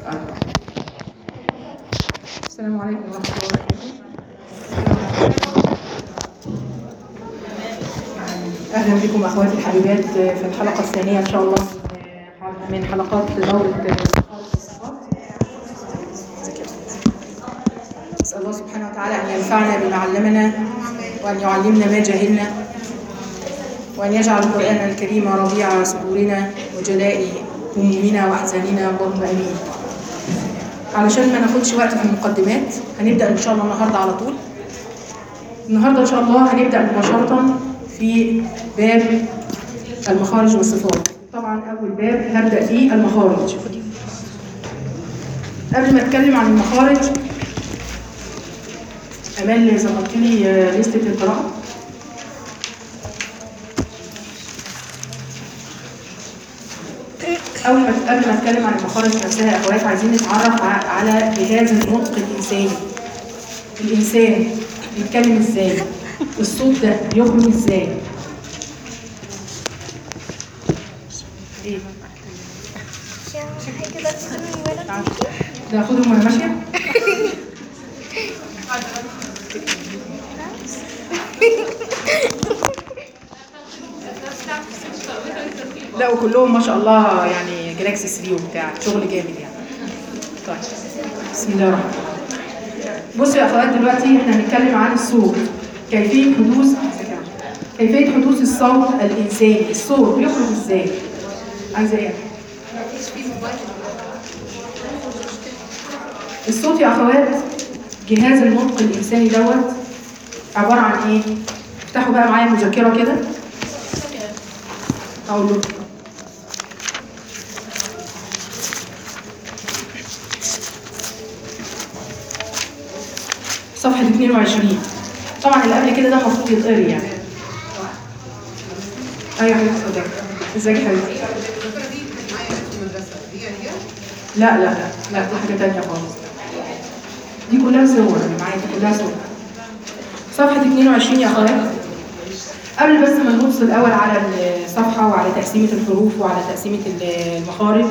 السلام عليكم ورحمة الله وبركاته أهلا بكم أخواتي الحبيبات في الحلقة الثانية إن شاء الله من حلقات دورة الصفات أسأل الله سبحانه وتعالى أن ينفعنا بما علمنا وأن يعلمنا ما جهلنا وأن يجعل القرآن الكريم ربيع صدورنا وجلاء همومنا وأحزاننا اللهم آمين علشان ما ناخدش وقت في المقدمات هنبدأ إن شاء الله النهاردة على طول النهاردة إن شاء الله هنبدأ مباشرة في باب المخارج والصفات طبعا أول باب هبدأ فيه المخارج قبل ما أتكلم عن المخارج أمال ظبطت لي لستة القراءة أول ما قبل ما أتكلم عن المخارج نفسها يا أخوات عايزين نتعرف ع- على جهاز النطق الإنساني الإنسان بيتكلم إزاي الصوت ده بيخرج إزاي إيه؟ تعال. ده أخدهم وأنا ماشية لا وكلهم ما شاء الله يعني جلاكسي 3 وبتاع شغل جامد يعني طيب بسم الله الرحمن الرحيم بصوا يا اخوات دلوقتي احنا هنتكلم عن الصوت كيفيه حدوث كيفيه حدوث الصوت الانساني الصوت بيخرج ازاي عايزه ايه الصوت يا اخوات جهاز النطق الانساني دوت عباره عن ايه افتحوا بقى معايا مذكره كده اقول له صفحة 22 طبعا اللي قبل كده ده المفروض يتقري يعني ايوه يا حبيبتي اتفضلي ازيك يا حبيبتي لا لا لا لا دي حاجة تانية خالص دي كلها صور اللي معايا دي كلها صور صفحة 22 يا اخوات قبل بس ما نبص الأول على الصفحة وعلى تقسيمة الحروف وعلى تقسيمة المخارج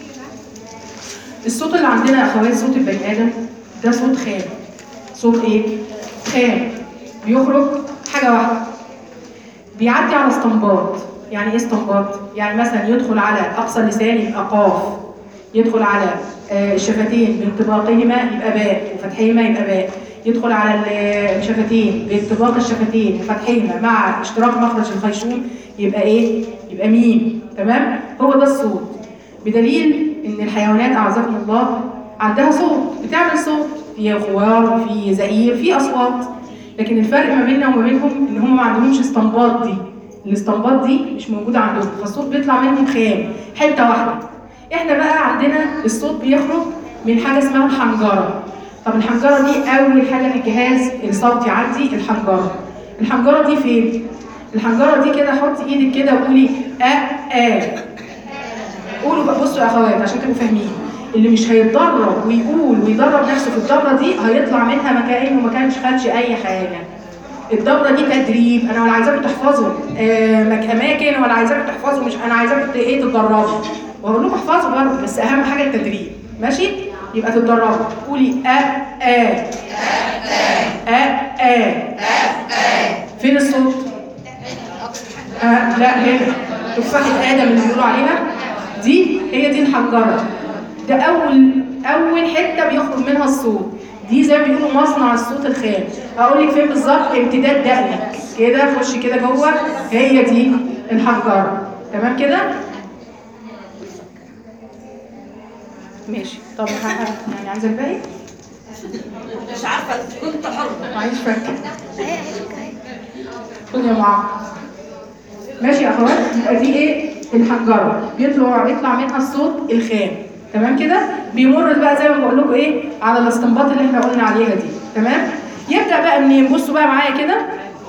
الصوت اللي عندنا يا أخوات صوت البني آدم ده صوت خام صوت إيه؟ خام بيخرج حاجة واحدة بيعدي على استنباط يعني إيه استنباط؟ يعني مثلا يدخل على أقصى اللسان يبقى قاف يدخل على آه، الشفتين بانطباقهما يبقى باء وفتحهما يبقى باء يدخل على ال- الشفتين بانطباق الشفتين وفتحهما مع اشتراك مخرج الخيشوم يبقى ايه؟ يبقى ميم تمام؟ هو ده الصوت بدليل ان الحيوانات اعزكم الله عندها صوت بتعمل صوت في غوار في زئير في اصوات لكن الفرق ما بيننا وما بينهم ان هم ما عندهمش استنباط دي الاستنباط دي مش موجوده عندهم فالصوت بيطلع منهم خام حته واحده احنا بقى عندنا الصوت بيخرج من حاجه اسمها الحنجره طب الحنجره دي اول حاجه في الجهاز الصوتي عندي الحنجره الحنجره دي فين الحنجره دي كده حطي ايدك كده وقولي ا ا قولوا بقى بصوا يا اخوات عشان تبقوا فاهمين اللي مش هيتدرب ويقول ويدرب نفسه في الدوره دي هيطلع منها ما كانه ما كانش خدش اي حاجه الدوره دي تدريب انا ولا عايزاكم تحفظوا آه، مك- اماكن ولا عايزاكم تحفظوا مش انا عايزاكم ت- ايه تتدربوا وهقول لكم احفظوا برضه بس اهم حاجه التدريب ماشي يبقى تتدربوا قولي ا ا ا ا فين الصوت آه لا هنا تفاحة آدم اللي بيقولوا عليها دي هي دي الحنجرة ده أول أول حتة بيخرج منها الصوت دي زي ما بيقولوا مصنع الصوت الخام هقول لك فين بالظبط امتداد دقنك كده خش كده جوه هي دي الحنجرة تمام كده ماشي طب ه- ه- يعني عايزه الباقي مش عارفه كنت حر معيش فاكر خد يا معاذ ماشي يا اخوات يبقى دي ايه الحنجره بيطلع بيطلع منها الصوت الخام تمام كده بيمر بقى زي ما بقول لكم ايه على الاستنباط اللي احنا قلنا عليها دي تمام يبدا بقى منين بصوا بقى معايا كده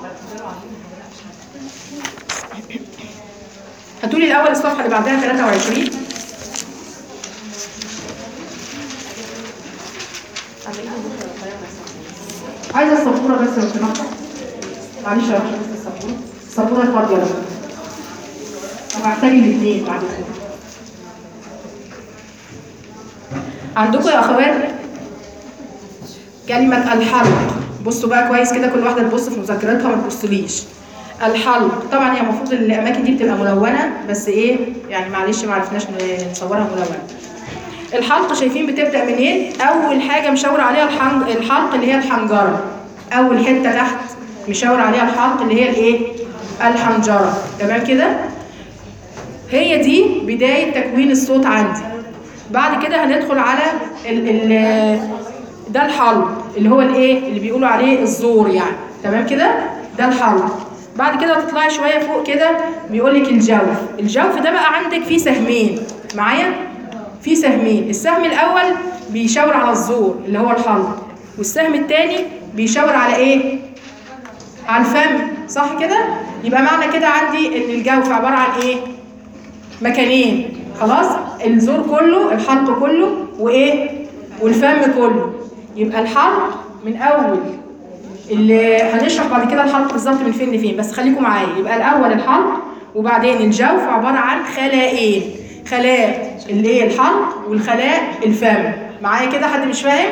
هاتوا لي الاول الصفحه اللي بعدها 23 عايزه السبوره بس لو سمحت معلش يا باشا بس السبوره السبوره فاضيه لو طب هحتاج الاثنين بعد كده عندكم يا اخوات كلمة الحلق بصوا بقى كويس كده كل واحدة تبص في مذكرتها ما تبصليش الحلق طبعا هي المفروض الأماكن دي بتبقى ملونة بس إيه يعني معلش ما عرفناش نصورها ملونة الحلق شايفين بتبدأ منين؟ أول حاجة مشاور عليها الحنج... الحلق اللي هي الحنجرة أول حتة تحت مشاور عليها الحلق اللي هي الإيه؟ الحنجرة تمام كده؟ هي دي بداية تكوين الصوت عندي بعد كده هندخل على ال ال ده الحلق اللي هو الايه اللي بيقولوا عليه الزور يعني تمام كده ده الحلق بعد كده تطلعي شويه فوق كده بيقول لك الجوف الجوف ده بقى عندك فيه سهمين معايا فيه سهمين السهم الاول بيشاور على الزور اللي هو الحلق والسهم الثاني بيشاور على ايه على الفم صح كده يبقى معنى كده عندي ان الجوف عباره عن ايه مكانين خلاص الزور كله الحلق كله وايه والفم كله يبقى الحلق من اول اللي هنشرح بعد كده الحلق بالظبط من فين لفين بس خليكم معايا يبقى الاول الحلق وبعدين الجوف عباره عن خلاءين خلاء اللي هي الحلق والخلاء الفم معايا كده حد مش فاهم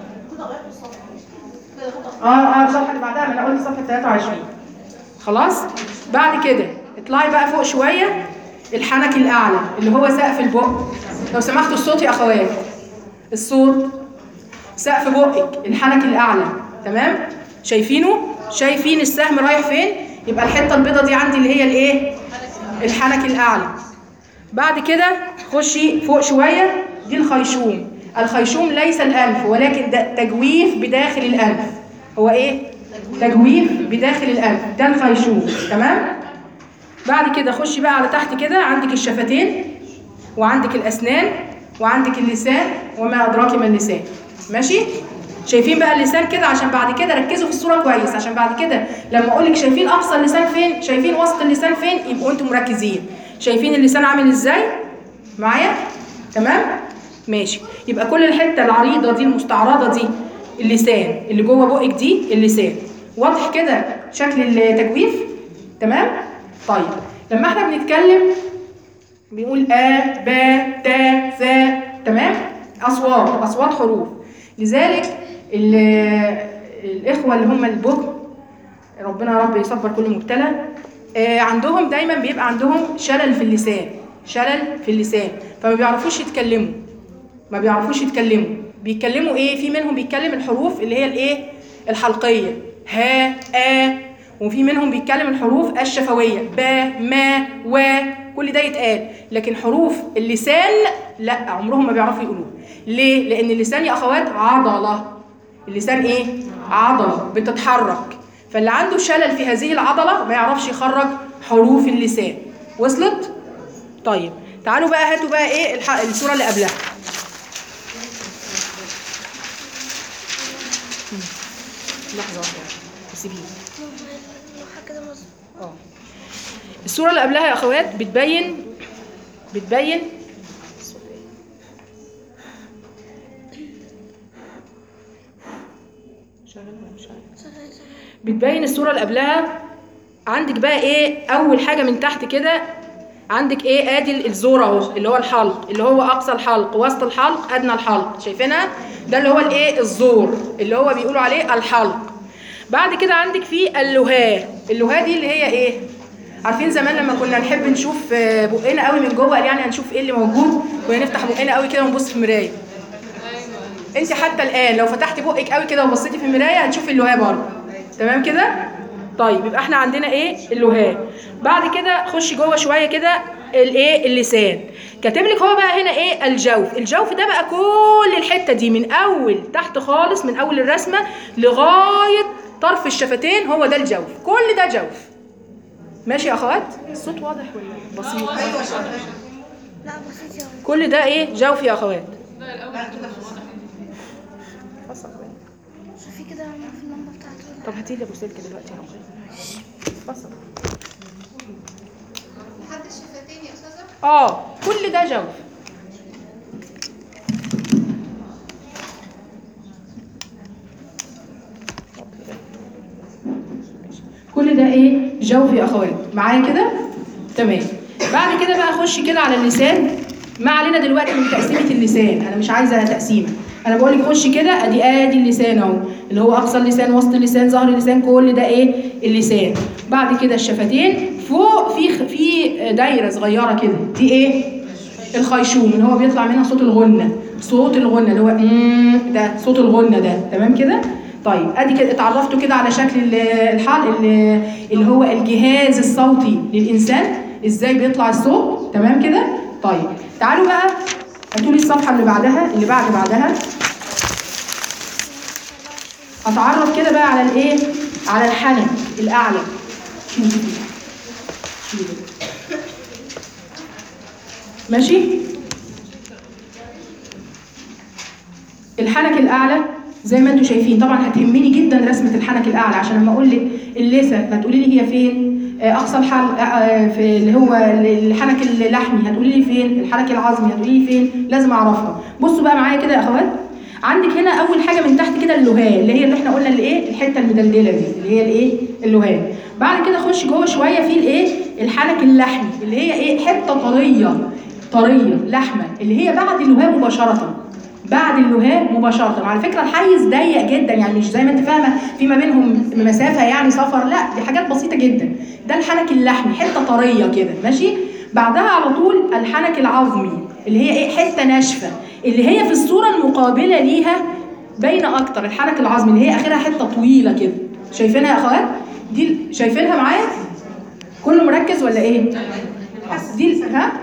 اه اه الصفحه اللي بعدها ما انا قلت صفحه 23 خلاص بعد كده اطلعي بقى فوق شويه الحنك الاعلى اللي هو سقف البق لو سمحتوا الصوت يا اخوات الصوت سقف بقك الحنك الاعلى تمام شايفينه شايفين السهم رايح فين يبقى الحته البيضه دي عندي اللي هي الايه الحنك الاعلى بعد كده خشي فوق شويه دي الخيشوم الخيشوم ليس الانف ولكن ده تجويف بداخل الانف هو ايه تجويف بداخل الانف ده الخيشوم تمام بعد كده خشي بقى على تحت كده عندك الشفتين وعندك الاسنان وعندك اللسان وما ادراك ما اللسان ماشي شايفين بقى اللسان كده عشان بعد كده ركزوا في الصوره كويس عشان بعد كده لما اقول لك شايفين اقصى اللسان فين شايفين وسط اللسان فين يبقوا انتم مركزين شايفين اللسان عامل ازاي معايا تمام ماشي يبقى كل الحته العريضه دي المستعرضه دي اللسان اللي جوه بقك دي اللسان واضح كده شكل التجويف تمام طيب لما احنا بنتكلم بيقول ا ب ت ث تمام اصوات اصوات حروف لذلك الاخوه اللي هم البكم ربنا يا رب يصبر كل مبتلى آه عندهم دايما بيبقى عندهم شلل في اللسان شلل في اللسان فما بيعرفوش يتكلموا ما بيعرفوش يتكلموا بيتكلموا ايه في منهم بيتكلم الحروف اللي هي الايه الحلقيه ها ا وفي منهم بيتكلم الحروف الشفويه ب ما و كل ده يتقال لكن حروف اللسان لا عمرهم ما بيعرفوا يقولوها ليه لان اللسان يا اخوات عضله اللسان ايه عضله بتتحرك فاللي عنده شلل في هذه العضله ما يعرفش يخرج حروف اللسان وصلت طيب تعالوا بقى هاتوا بقى ايه الح... الصوره اللي قبلها لحظه واحده سيبيني اه الصورة اللي قبلها يا اخوات بتبين بتبين بتبين الصورة اللي قبلها عندك بقى ايه اول حاجة من تحت كده عندك ايه ادي الزور اهو اللي هو الحلق اللي هو اقصى الحلق وسط الحلق ادنى الحلق شايفينها ده اللي هو الايه الزور اللي هو بيقولوا عليه الحلق بعد كده عندك في اللهاه اللهاه دي اللي هي ايه عارفين زمان لما كنا نحب نشوف بقنا قوي من جوه يعني هنشوف ايه اللي موجود كنا نفتح بقنا قوي كده ونبص في المرايه انت حتى الان لو فتحتي بقك قوي كده وبصيتي في المرايه هتشوفي اللهاه برضه تمام كده طيب يبقى احنا عندنا ايه اللهاه بعد كده خشي جوه شويه كده الايه اللسان كاتب لك هو بقى هنا ايه الجوف الجوف ده بقى كل الحته دي من اول تحت خالص من اول الرسمه لغايه طرف الشفتين هو ده الجوف كل ده جوف ماشي يا اخوات الصوت واضح ولا بسيط لا بسيط يا كل ده ايه جوف يا اخوات شوفي كده في اللمبه بتاعته طب هاتي لي ابو سلك دلوقتي يا اخوات فصل لحد الشفتين يا استاذه اه كل ده جوف كل ده ايه جوف يا اخوات معايا كده تمام بعد كده بقى اخش كده على اللسان ما علينا دلوقتي من تقسيمه اللسان انا مش عايزه تقسيمه انا بقول لك خشي كده ادي ادي اللسان اهو اللي هو اقصى اللسان وسط اللسان ظهر اللسان كل ده ايه اللسان بعد كده الشفتين فوق في خ- في دايره صغيره كده دي ايه الخيشوم اللي هو بيطلع منها صوت الغنه صوت الغنه اللي هو مم ده صوت الغنه ده تمام كده طيب ادي كده اتعرفتوا كده على شكل ال- الحلق ال- اللي هو الجهاز الصوتي للانسان ازاي بيطلع الصوت تمام كده طيب تعالوا بقى هاتوا لي الصفحه اللي بعدها اللي بعد بعدها هتعرف كده بقى على الايه على الحنك الاعلى شوفي شوفي ماشي الحنك الاعلى زي ما انتم شايفين طبعا هتهمني جدا رسمه الحنك الاعلى عشان لما اقول لك اللثه هتقولي لي هي فين آه، اقصى الحلق آه، في اللي هو الحنك اللحمي هتقولي لي فين الحنك العظمي هتقولي لي فين لازم اعرفها بصوا بقى معايا كده يا اخوات عندك هنا اول حاجه من تحت كده اللهاه اللي هي اللي احنا قلنا اللي ايه الحته المدلدله دي اللي هي الايه اللهاه بعد كده خش جوه شويه في الايه الحنك اللحمي اللي هي ايه حته طريه طريه لحمه اللي هي بعد اللهاه مباشره بعد اللهاه مباشره على فكره الحيز ضيق جدا يعني مش زي ما انت فاهمه في ما بينهم مسافه يعني سفر لا دي حاجات بسيطه جدا ده الحنك اللحمي حته طريه كده ماشي بعدها على طول الحنك العظمي اللي هي ايه حته ناشفه اللي هي في الصوره المقابله ليها باينه اكتر الحنك العظمي اللي هي اخرها حته طويله كده شايفينها يا اخوات دي شايفينها معايا كله مركز ولا ايه دي ها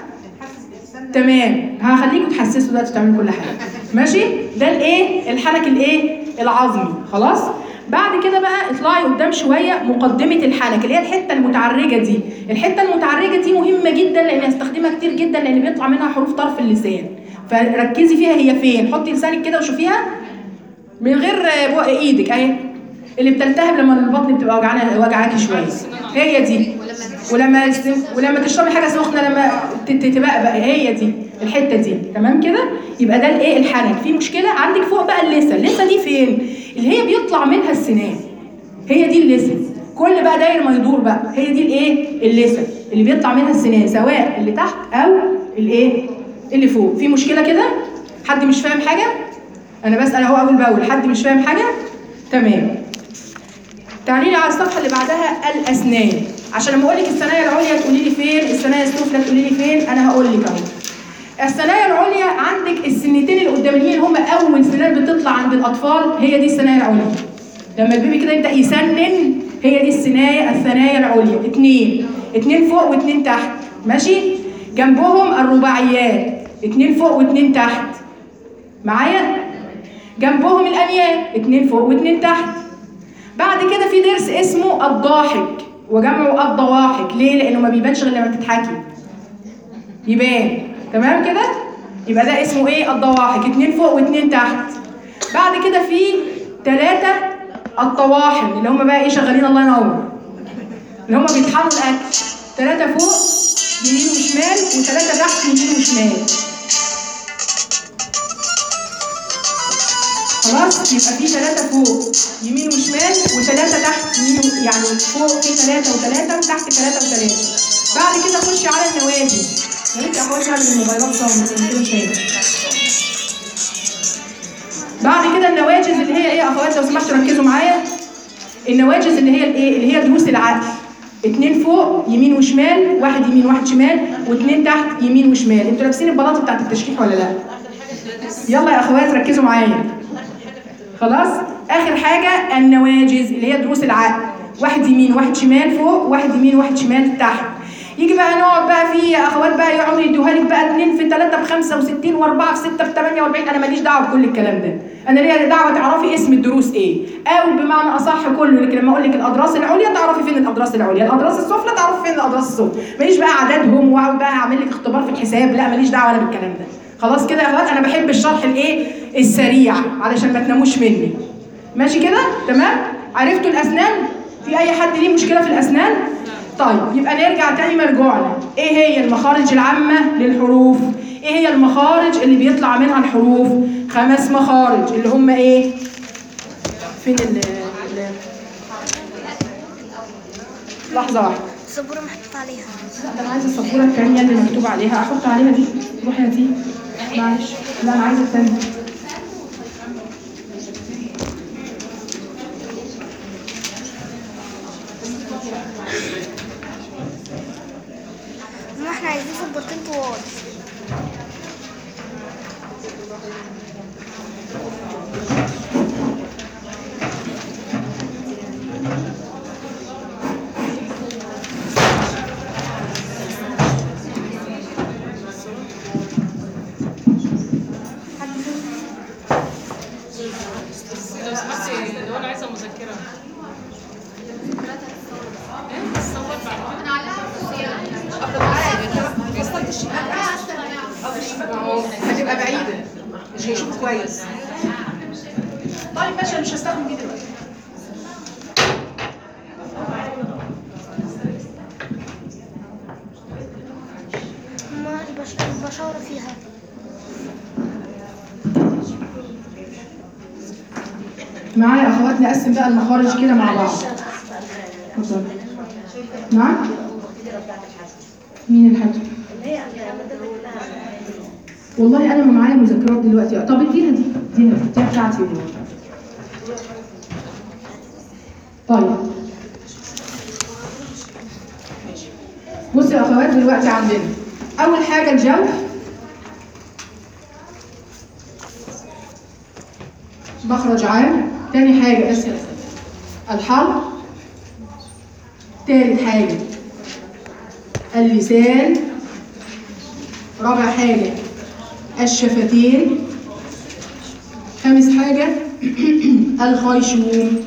تمام هخليكم تحسسوا دلوقتي تعملوا كل حاجه ماشي ده الايه الحنك الايه العظمي خلاص بعد كده بقى اطلعي قدام شويه مقدمه الحنك اللي هي الحته المتعرجه دي الحته المتعرجه دي مهمه جدا لان هستخدمها كتير جدا لان بيطلع منها حروف طرف اللسان فركزي فيها هي فين حطي لسانك كده وشوفيها من غير بق ايدك اهي اللي بتلتهب لما البطن بتبقى وجعانه وجعاكي شويه هي دي ولما ولما تشربي حاجه سخنه لما ت- ت- تبقى هي دي الحته دي تمام كده يبقى ده الايه الحنك في مشكله عندك فوق بقى اللثه اللثه دي فين اللي هي بيطلع منها السنان هي دي اللثه كل بقى داير ما يدور بقى هي دي الايه اللثه اللي بيطلع منها السنان سواء اللي تحت او الايه اللي فوق في مشكله كده حد مش فاهم حاجه انا بسال اهو اول باول حد مش فاهم حاجه تمام تعالي لي على الصفحه اللي بعدها الاسنان عشان لما اقول لك الثنايا العليا تقولي لي فين الثنايا السفلى تقولي لي فين انا هقول لك اهو الثنايا العليا عندك السنتين القداميين هم اول سنان بتطلع عند الاطفال هي دي الثنايا العليا لما البيبي كده يبدا يسنن هي دي الثنايا الثنايا العليا اتنين اتنين فوق واتنين تحت ماشي جنبهم الرباعيات اتنين فوق واتنين تحت معايا جنبهم الانياب اتنين فوق واتنين تحت بعد كده في ضرس اسمه الضاحك وجمعه الضواحك ليه لانه ما بيبانش غير لما تضحكي يبان تمام كده يبقى ده اسمه ايه الضواحك اتنين فوق واتنين تحت بعد كده في ثلاثة الطواحن اللي هم بقى ايه شغالين الله ينور اللي هم بيطحنوا الاكل ثلاثة فوق يمين وشمال وثلاثة تحت يمين وشمال خلاص يبقى في ثلاثة فوق يمين وشمال وثلاثة تحت يمين و... يعني فوق في ثلاثة وثلاثة وتحت ثلاثة وثلاثة بعد كده خش على النوادي يا ريت يا اخواتي اعمل الموبايلات صامت لأن كده مش هينفع بعد كده النواجز اللي هي ايه يا اخوات لو سمحتوا ركزوا معايا النواجز اللي هي الايه اللي هي دروس العقل اتنين فوق يمين وشمال واحد يمين واحد شمال واتنين تحت يمين وشمال انتوا لابسين البلاطه بتاعت التشريح ولا لا يلا يا اخوات ركزوا معايا خلاص اخر حاجه النواجز اللي هي دروس العقل واحد يمين واحد شمال فوق واحد يمين واحد شمال تحت يجي بقى نقعد بقى في اخوات بقى يقعدوا يدوها لك بقى 2 في 3 ب 65 و4 في 6 ب 48 انا ماليش دعوه بكل الكلام ده انا ليا دعوه تعرفي اسم الدروس ايه او بمعنى اصح كله لكن لما اقول لك الاضراس العليا تعرفي فين الاضراس العليا الاضراس السفلى تعرفي فين الاضراس السفلى ماليش بقى عددهم واقعد بقى اعمل لك اختبار في الحساب لا ماليش دعوه انا بالكلام ده خلاص كده يا اخوات انا بحب الشرح الايه السريع علشان ما تناموش مني ماشي كده تمام عرفتوا الاسنان في اي حد ليه مشكله في الاسنان طيب يبقى نرجع تاني مرجوعنا ايه هي المخارج العامه للحروف ايه هي المخارج اللي بيطلع منها الحروف خمس مخارج اللي هم ايه فين ال ال- لحظه واحده السبورة محطوط عليها لا ده انا عايزه السبوره الثانيه اللي مكتوب عليها احط عليها دي روحي هاتي معلش لا انا عايزه الثانيه ما احنا عايزين سبورتين طوال لو انا عايزه مذكره ايه تصور بعد انا علقها في الصيانه هتبقى بعيده مش هيشوف كويس طيب ماشي أنا مش هستخدم دي دلوقتي ما البش... البشارة فيها معايا يا اخوات نقسم بقى المخارج كده مع بعض اتفضل نعم مين الحاج والله انا ما معايا مذكرات دلوقتي طب ادينا دي ادينا دي دي بتاعتي دي طيب بصي يا اخوات دلوقتي عندنا اول حاجه الجوف مخرج عام تاني حاجة بس يا أسف. الحلق تالت حاجة اللسان رابع حاجة الشفتين خامس حاجة الخيشوم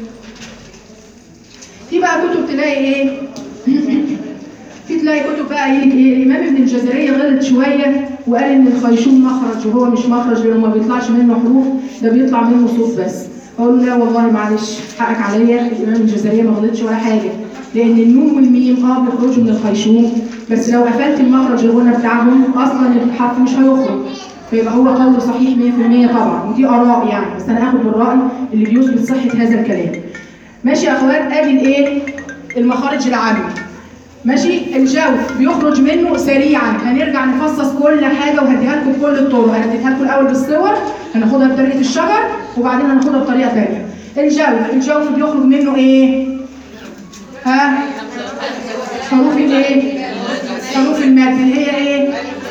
في بقى كتب تلاقي ايه في تلاقي كتب بقى قايل لك ايه الامام ابن الجزريه غلط شويه وقال ان الخيشوم مخرج وهو مش مخرج لانه ما بيطلعش منه حروف ده بيطلع منه صوت بس اقول له لا والله معلش حقك عليا الامام الجزريه ما غلطش ولا حاجه لان النون والميم اه بيخرجوا من الخيشوم بس لو قفلت المخرج الغنى بتاعهم اصلا الحرف مش هيخرج فيبقى هو قول صحيح 100% طبعا ودي اراء يعني بس انا هاخد بالراي اللي بيثبت صحه هذا الكلام ماشي يا اخوات ادي الايه المخارج العامه ماشي الجوف بيخرج منه سريعا هنرجع نفصص كل حاجه وهديها لكم بكل الطرق هنديها لكم الاول بالصور هناخدها بطريقه الشجر وبعدين هناخدها بطريقه ثانيه الجوف الجوف بيخرج منه ايه ها حروف الايه حروف المد اللي هي ايه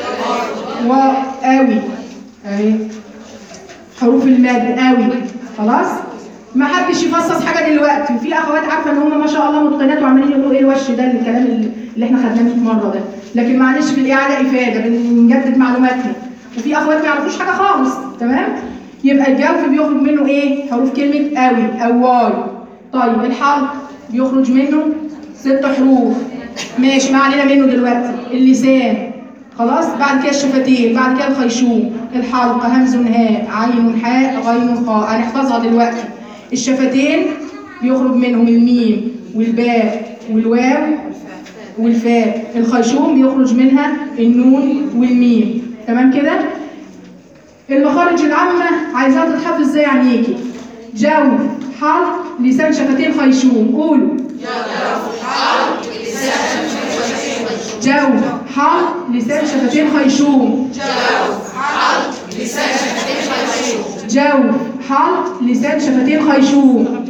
وقوي اهي حروف المد قوي خلاص ما حدش يفصص حاجه دلوقتي وفي اخوات عارفه ان هم ما شاء الله متقنات وعمالين يقولوا ايه الوش ده الكلام اللي اللي احنا خدناه 100 مره ده لكن معلش في الاعاده افاده بنجدد معلوماتنا وفي اخوات ما يعرفوش حاجه خالص تمام يبقى الجوف بيخرج منه ايه حروف كلمه قوي او واي طيب الحلق بيخرج منه ست حروف ماشي ما علينا منه دلوقتي اللسان خلاص بعد كده الشفتين بعد كده الخيشوم الحلقة همز هاء عين حاء غين خاء هنحفظها دلوقتي الشفتين بيخرج منهم الميم والباء والواو والفاء الخيشوم بيخرج منها النون والميم تمام كده المخارج العامة عايزاها تتحفظ زي عينيكي جو حلق لسان شفتين خيشوم قولوا جو حلق لسان شفتين خيشوم جو حلق لسان شفتين خيشوم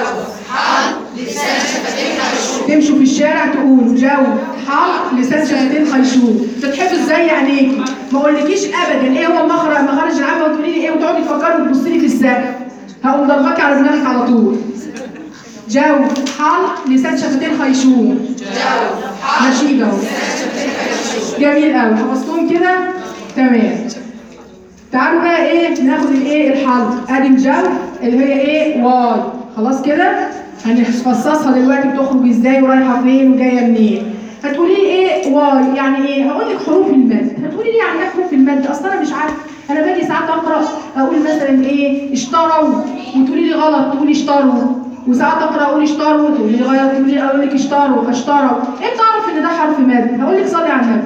تمشوا في الشارع تقولوا جو حلق لسان شفتين خيشوم تتحفظ زي عينيكي ما اقولكيش ابدا ايه هو المخرج المخارج العامه وتقولي لي ايه وتقعدي تفكري وتبصي لي في السقف هقوم ضرباكي على دماغك على طول جو حلق لسان شفتين خيشوم نشيد اهو جميل قوي حفظتهم كده تمام تعالوا بقى ايه ناخد الايه الحلق ادي الجو اللي هي ايه واي خلاص كده هنفصصها دلوقتي بتخرج ازاي ورايحه فين وجايه منين هتقولي لي ايه واي يعني ايه هقول لك حروف المد هتقولي لي يعني ايه حروف المد اصل انا مش عارفه انا باجي ساعات اقرا اقول مثلا ايه اشتروا وتقولي لي غلط تقولي اشتروا وساعات اقرا اقول اشتروا تقولي لي غلط تقولي لي اقول لك اشتروا اشتروا امتى اعرف ان ده حرف مد هقول لك صلي على النبي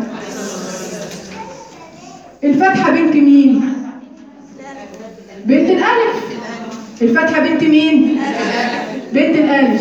الفتحه بنت مين بنت الالف الفتحه بنت مين بنت الالف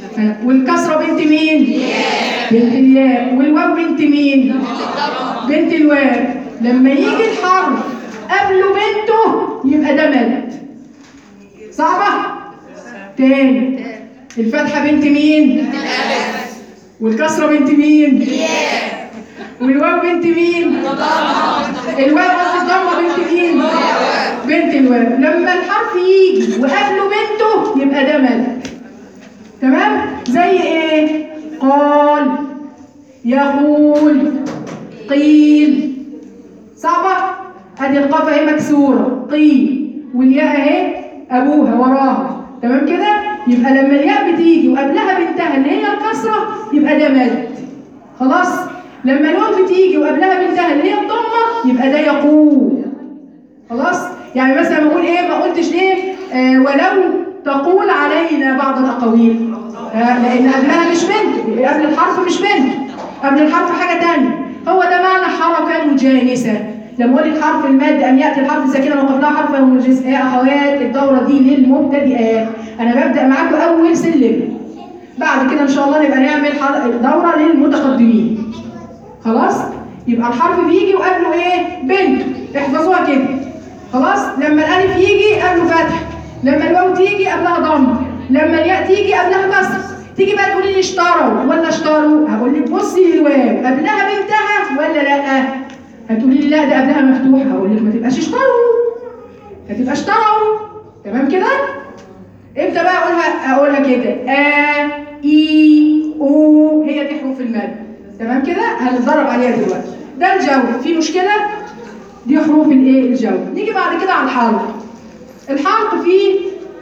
ها، والكسرة بنت مين؟ بنت الياء والواو بنت مين؟ بنت الواو لما يجي الحرف قبله بنته يبقى ده مد صعبة؟ تاني الفتحة بنت مين؟ بنت الألف والكسرة بنت مين؟ والواو بنت مين؟ الواو قصدي الضمة بنت مين؟ بنت الواو لما الحرف يجي وقبله بنته يبقى ده مد تمام؟ زي ايه؟ قال يقول قيل صعبة؟ ادي القاف اهي مكسورة قيل والياء اهي ابوها وراها تمام كده؟ يبقى لما الياء بتيجي وقبلها بنتها اللي هي الكسرة يبقى ده مد خلاص؟ لما الواو بتيجي وقبلها بنتها اللي هي الضمة يبقى ده يقول خلاص؟ يعني مثلا بقول ايه ما قلتش ايه آه ولو تقول علينا بعض الاقاويل آه لان قبلها مش بنت قبل الحرف مش بنت قبل الحرف حاجه تانية هو ده معنى حركه مجانسه لما اقول لك حرف المد ان ياتي الحرف الساكنه وقبلها حرف مجانس يا اخوات الدوره دي للمبتدئات انا ببدا معاكم اول سلم بعد كده ان شاء الله نبقى نعمل حر- دوره للمتقدمين خلاص يبقى الحرف بيجي وقبله ايه بنت احفظوها كده خلاص لما الالف يجي قبله فتح لما الواو تيجي قبلها ضم لما الياء تيجي قبلها كسر تيجي بقى تقولي لي اشتروا ولا اشتروا هقول لك بصي للواو قبلها بنتها ولا لا هتقولي لي لا ده قبلها مفتوح هقول لك ما تبقاش اشتروا هتبقى اشتروا تمام كده امتى بقى اقولها اقولها كده ا اي او هي دي حروف المد تمام كده هنتدرب عليها دلوقتي ده الجو في مشكله دي حروف الايه الجو نيجي بعد كده على الحلق الحلق فيه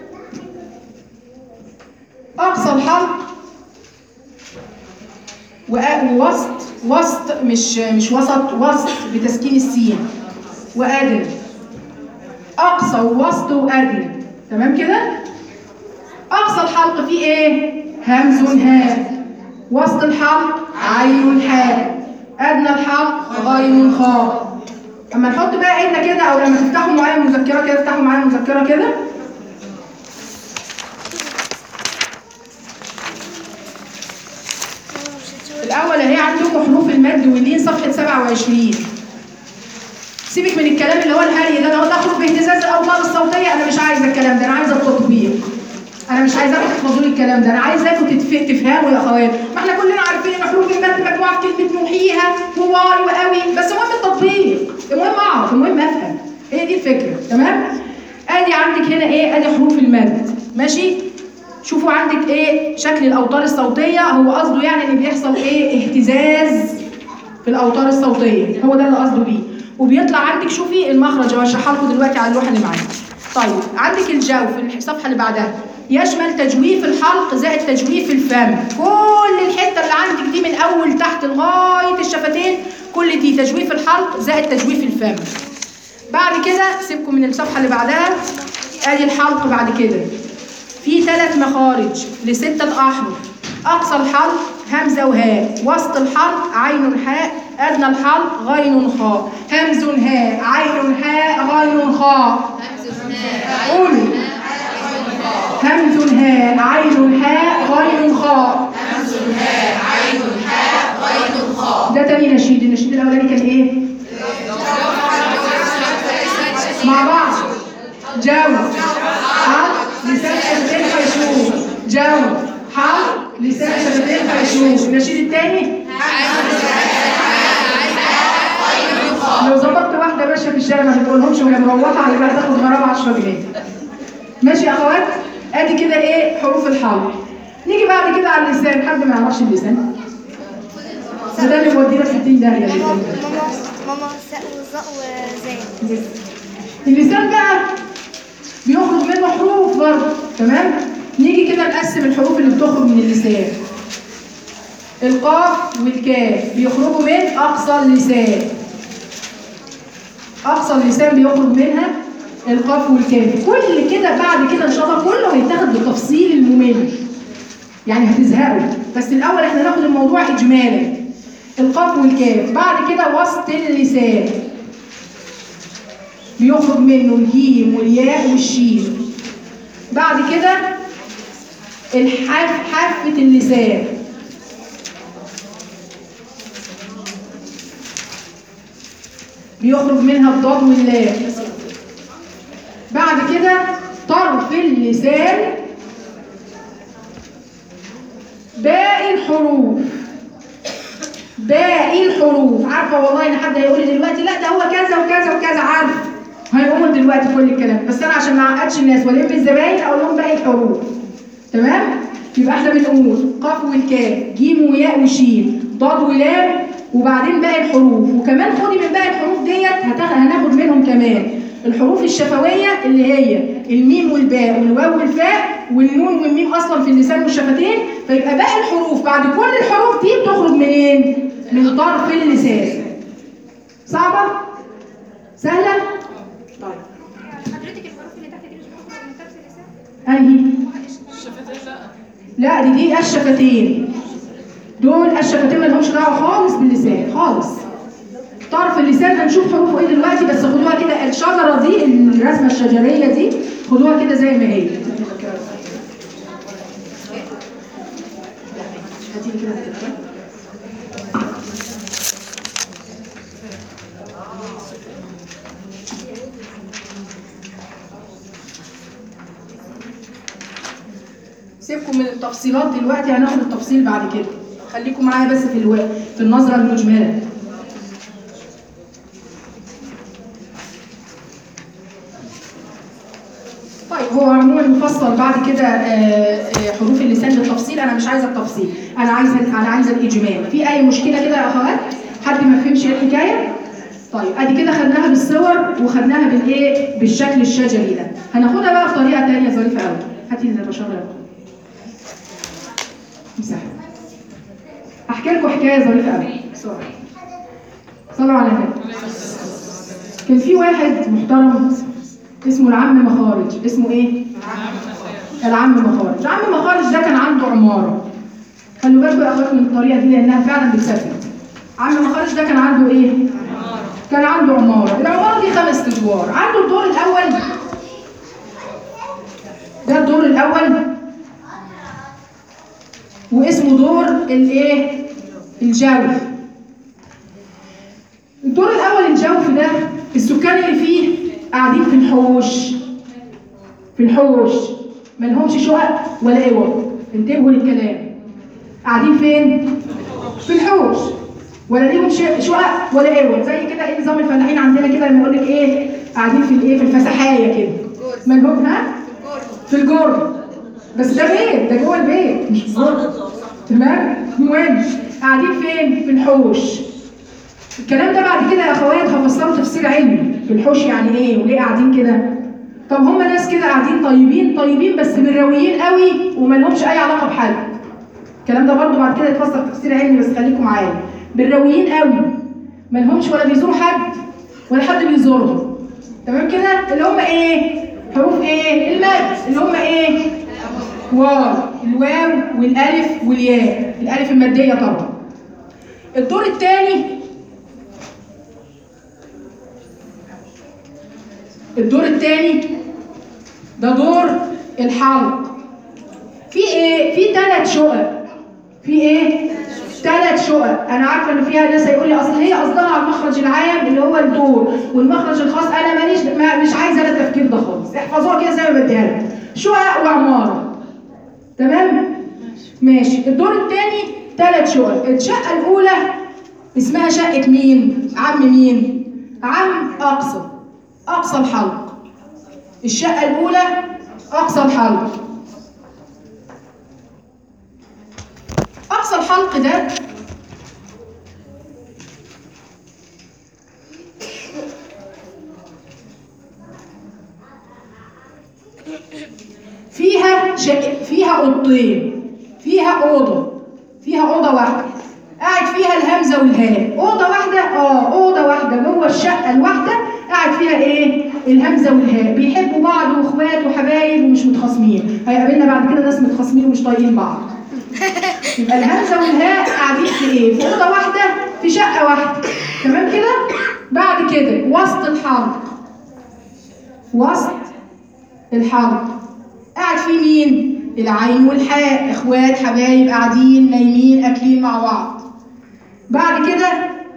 اقصى الحلق وأ- ووسط وسط مش مش وسط وسط بتسكين السين وادنى اقصى ووسط وادنى تمام كده اقصى الحلق فيه ايه همز هاء وسط الحلق عين حاء ادنى الحلق غين خاء اما نحط بقى ايدنا كده او لما تفتحوا معايا مذكره كده افتحوا معايا مذكره كده الاول اهي عندكم حروف المد واللين صفحه 27 سيبك من الكلام اللي هو الهري ده انا قلت اخرج باهتزاز الاوتار الصوتيه انا مش عايزه الكلام ده انا عايزه التطبيق انا مش عايزاكم تحفظوا لي الكلام ده انا عايزاكم تتف- تفهموا يا اخوات ما احنا كلنا عارفين ان حروف المد مجموعه في كلمه نوحيها وواي وقوي بس المهم التطبيق المهم اعرف المهم افهم هي دي الفكره تمام ادي عندك هنا ايه ادي حروف المد ماشي شوفوا عندك ايه شكل الاوتار الصوتيه هو قصده يعني ان بيحصل ايه اهتزاز في الاوتار الصوتيه هو ده اللي قصده بيه وبيطلع عندك شوفي المخرج اللي هشرحها لكم دلوقتي على اللوحه اللي معايا طيب عندك الجو في الصفحه اللي بعدها يشمل تجويف الحلق زائد تجويف الفم كل الحته اللي عندك دي من اول تحت لغايه الشفتين كل دي تجويف الحلق زائد تجويف الفم بعد كده سيبكم من الصفحه اللي بعدها ادي الحلق بعد كده في ثلاث مخارج لستة أحرف أقصى الحلق همزة وهاء وسط الحلق عين حاء أدنى الحلق غين خاء همز هاء عين حاء غين خاء قولوا همز هاء عين حاء غين خاء ده تاني نشيد النشيد الأولاني كان إيه؟ مع بعض جو حرف لسان شفتين هيشوف جو حرف لسان شفتين هيشوف النشيد التاني لو ظبطت واحده ماشيه في الشارع ما بتقولهمش وهي مروحه على بقى تاخد غرامه 10 جنيه ماشي يا اخوات ادي كده ايه حروف الحلق نيجي بعد كده على اللسان حد ما يعرفش اللسان ده ده اللي مودينا في 60 داهيه اللسان ماما ده. ماما ماما ساء وظاء وزين اللسان بقى بيخرج منه حروف برضه تمام نيجي كده نقسم الحروف اللي بتخرج من اللسان القاف والكاف بيخرجوا من اقصى اللسان اقصى اللسان بيخرج منها القاف والكاف كل كده بعد كده ان شاء الله كله هيتاخد بالتفصيل الممل يعني هتزهقوا بس الاول احنا ناخد الموضوع اجمالا القاف والكاف بعد كده وسط اللسان بيخرج منه الجيم والياء والشين بعد كده الحاف حافة اللسان بيخرج منها الضاد واللام بعد كده طرف اللسان باقي الحروف باقي الحروف عارفه والله ان حد هيقول لي دلوقتي لا ده هو كذا وكذا وكذا عارف هيقول دلوقتي كل الكلام بس انا عشان ما اعقدش الناس والم الزباين اقول لهم باقي الحروف تمام يبقى احنا بنقول قاف والكاف جيم وياء وشين ضاد ولام وبعدين باقي الحروف وكمان خدي من باقي الحروف ديت هتاخ- هناخد منهم كمان الحروف الشفويه اللي هي الميم والباء والواو والفاء والنون والميم اصلا في اللسان والشفتين فيبقى باقي الحروف بعد كل الحروف دي بتخرج منين؟ من طرف اللسان صعبه؟ سهله؟ طيب حضرتك الحروف اللي تحت دي مش بتخرج من طرف اللسان؟ انهي؟ الشفتين لا لا دي دي الشفتين دول الشفتين ما لهمش دعوه خالص باللسان خالص طرف اللسان هنشوف حروفه ايه دلوقتي بس خدوها كده الشجره دي الرسمه الشجريه دي خدوها كده زي ما هي هاتيلي كده الكتاب. سيبكم من التفصيلات دلوقتي هناخد التفصيل بعد كده خليكم معايا بس في الوقت في النظرة المجملة طيب هو عموما مفصل بعد كده آه، آه، حروف اللسان بالتفصيل انا مش عايزه التفصيل انا عايزه انا عايزه الاجمال في اي مشكله كده يا اخوات حد ما فهمش ايه الحكايه طيب ادي كده خدناها بالصور وخدناها بالايه بالشكل الشجري ده هناخدها بقى بطريقه ثانيه ظريفه قوي هاتي البشره يا أخوات. مساحه احكي لكم حكايه ظريفه قوي بسرعه صلوا على النبي كان في واحد محترم اسمه العم مخارج اسمه ايه العم مخارج العم مخارج ده كان عنده عماره خلوا بالكم يا اخوات من الطريقه دي لانها فعلا بتسافر عم مخارج ده كان عنده ايه كان عنده عماره العماره دي خمس ادوار عنده الدور الاول ده الدور الاول واسمه دور الايه الجوف الدور الاول الجوف ده السكان اللي فيه قاعدين في الحوش في الحوش ما لهمش شقق ولا اوض انتبهوا للكلام قاعدين فين في الحوش ولا ليهم ش- شقق ولا اوض زي كده ايه نظام الفلاحين عندنا كده لما يقول لك ايه قاعدين في الايه في الفسحايه كده ما لهم ها في الجرن بس ده بيت ده جوه البيت مش في الجرن تمام المهم قاعدين فين في الحوش الكلام ده بعد كده يا اخوات هفسره تفسير علمي في الحوش يعني ايه وليه قاعدين كده طب هم ناس كده قاعدين طيبين طيبين بس مرويين قوي وما لهمش اي علاقه بحد الكلام ده برضه بعد كده يتفسر تفسير علمي بس خليكم معايا مرويين قوي ما لهمش ولا بيزوروا حد ولا حد بيزورهم تمام كده اللي هم ايه حروف ايه المد اللي هم ايه واو الواو والالف والياء الالف الماديه طبعا الدور الثاني الدور الثاني ده دور الحلق في ايه في ثلاث شقق في ايه ثلاث شقق انا عارفه ان فيها ناس هيقول لي اصل هي قصدها على المخرج العام اللي هو الدور والمخرج الخاص انا ماليش ما مش عايزه انا التفكير ده خالص احفظوها كده زي ما بديها لكم شقق وعماره تمام ماشي الدور الثاني ثلاث شقق الشقه الاولى اسمها شقه مين عم مين عم اقصى اقصى الحلق الشقه الاولى اقصى الحلق اقصى الحلق ده فيها شق... فيها اوضتين فيها اوضه فيها اوضه واحده قاعد فيها الهمزه والهاء اوضه واحده اه اوضه واحده جوه الشقه الواحده قاعد فيها ايه الهمزه والهاء بيحبوا بعض واخوات وحبايب ومش متخاصمين هيقابلنا بعد كده ناس متخاصمين ومش طايقين بعض يبقى الهمزه والهاء قاعدين في ايه في اوضه واحده في شقه واحده تمام كده بعد كده وسط الحلق وسط الحلق قاعد فيه مين العين والحاء اخوات حبايب قاعدين نايمين اكلين مع بعض بعد كده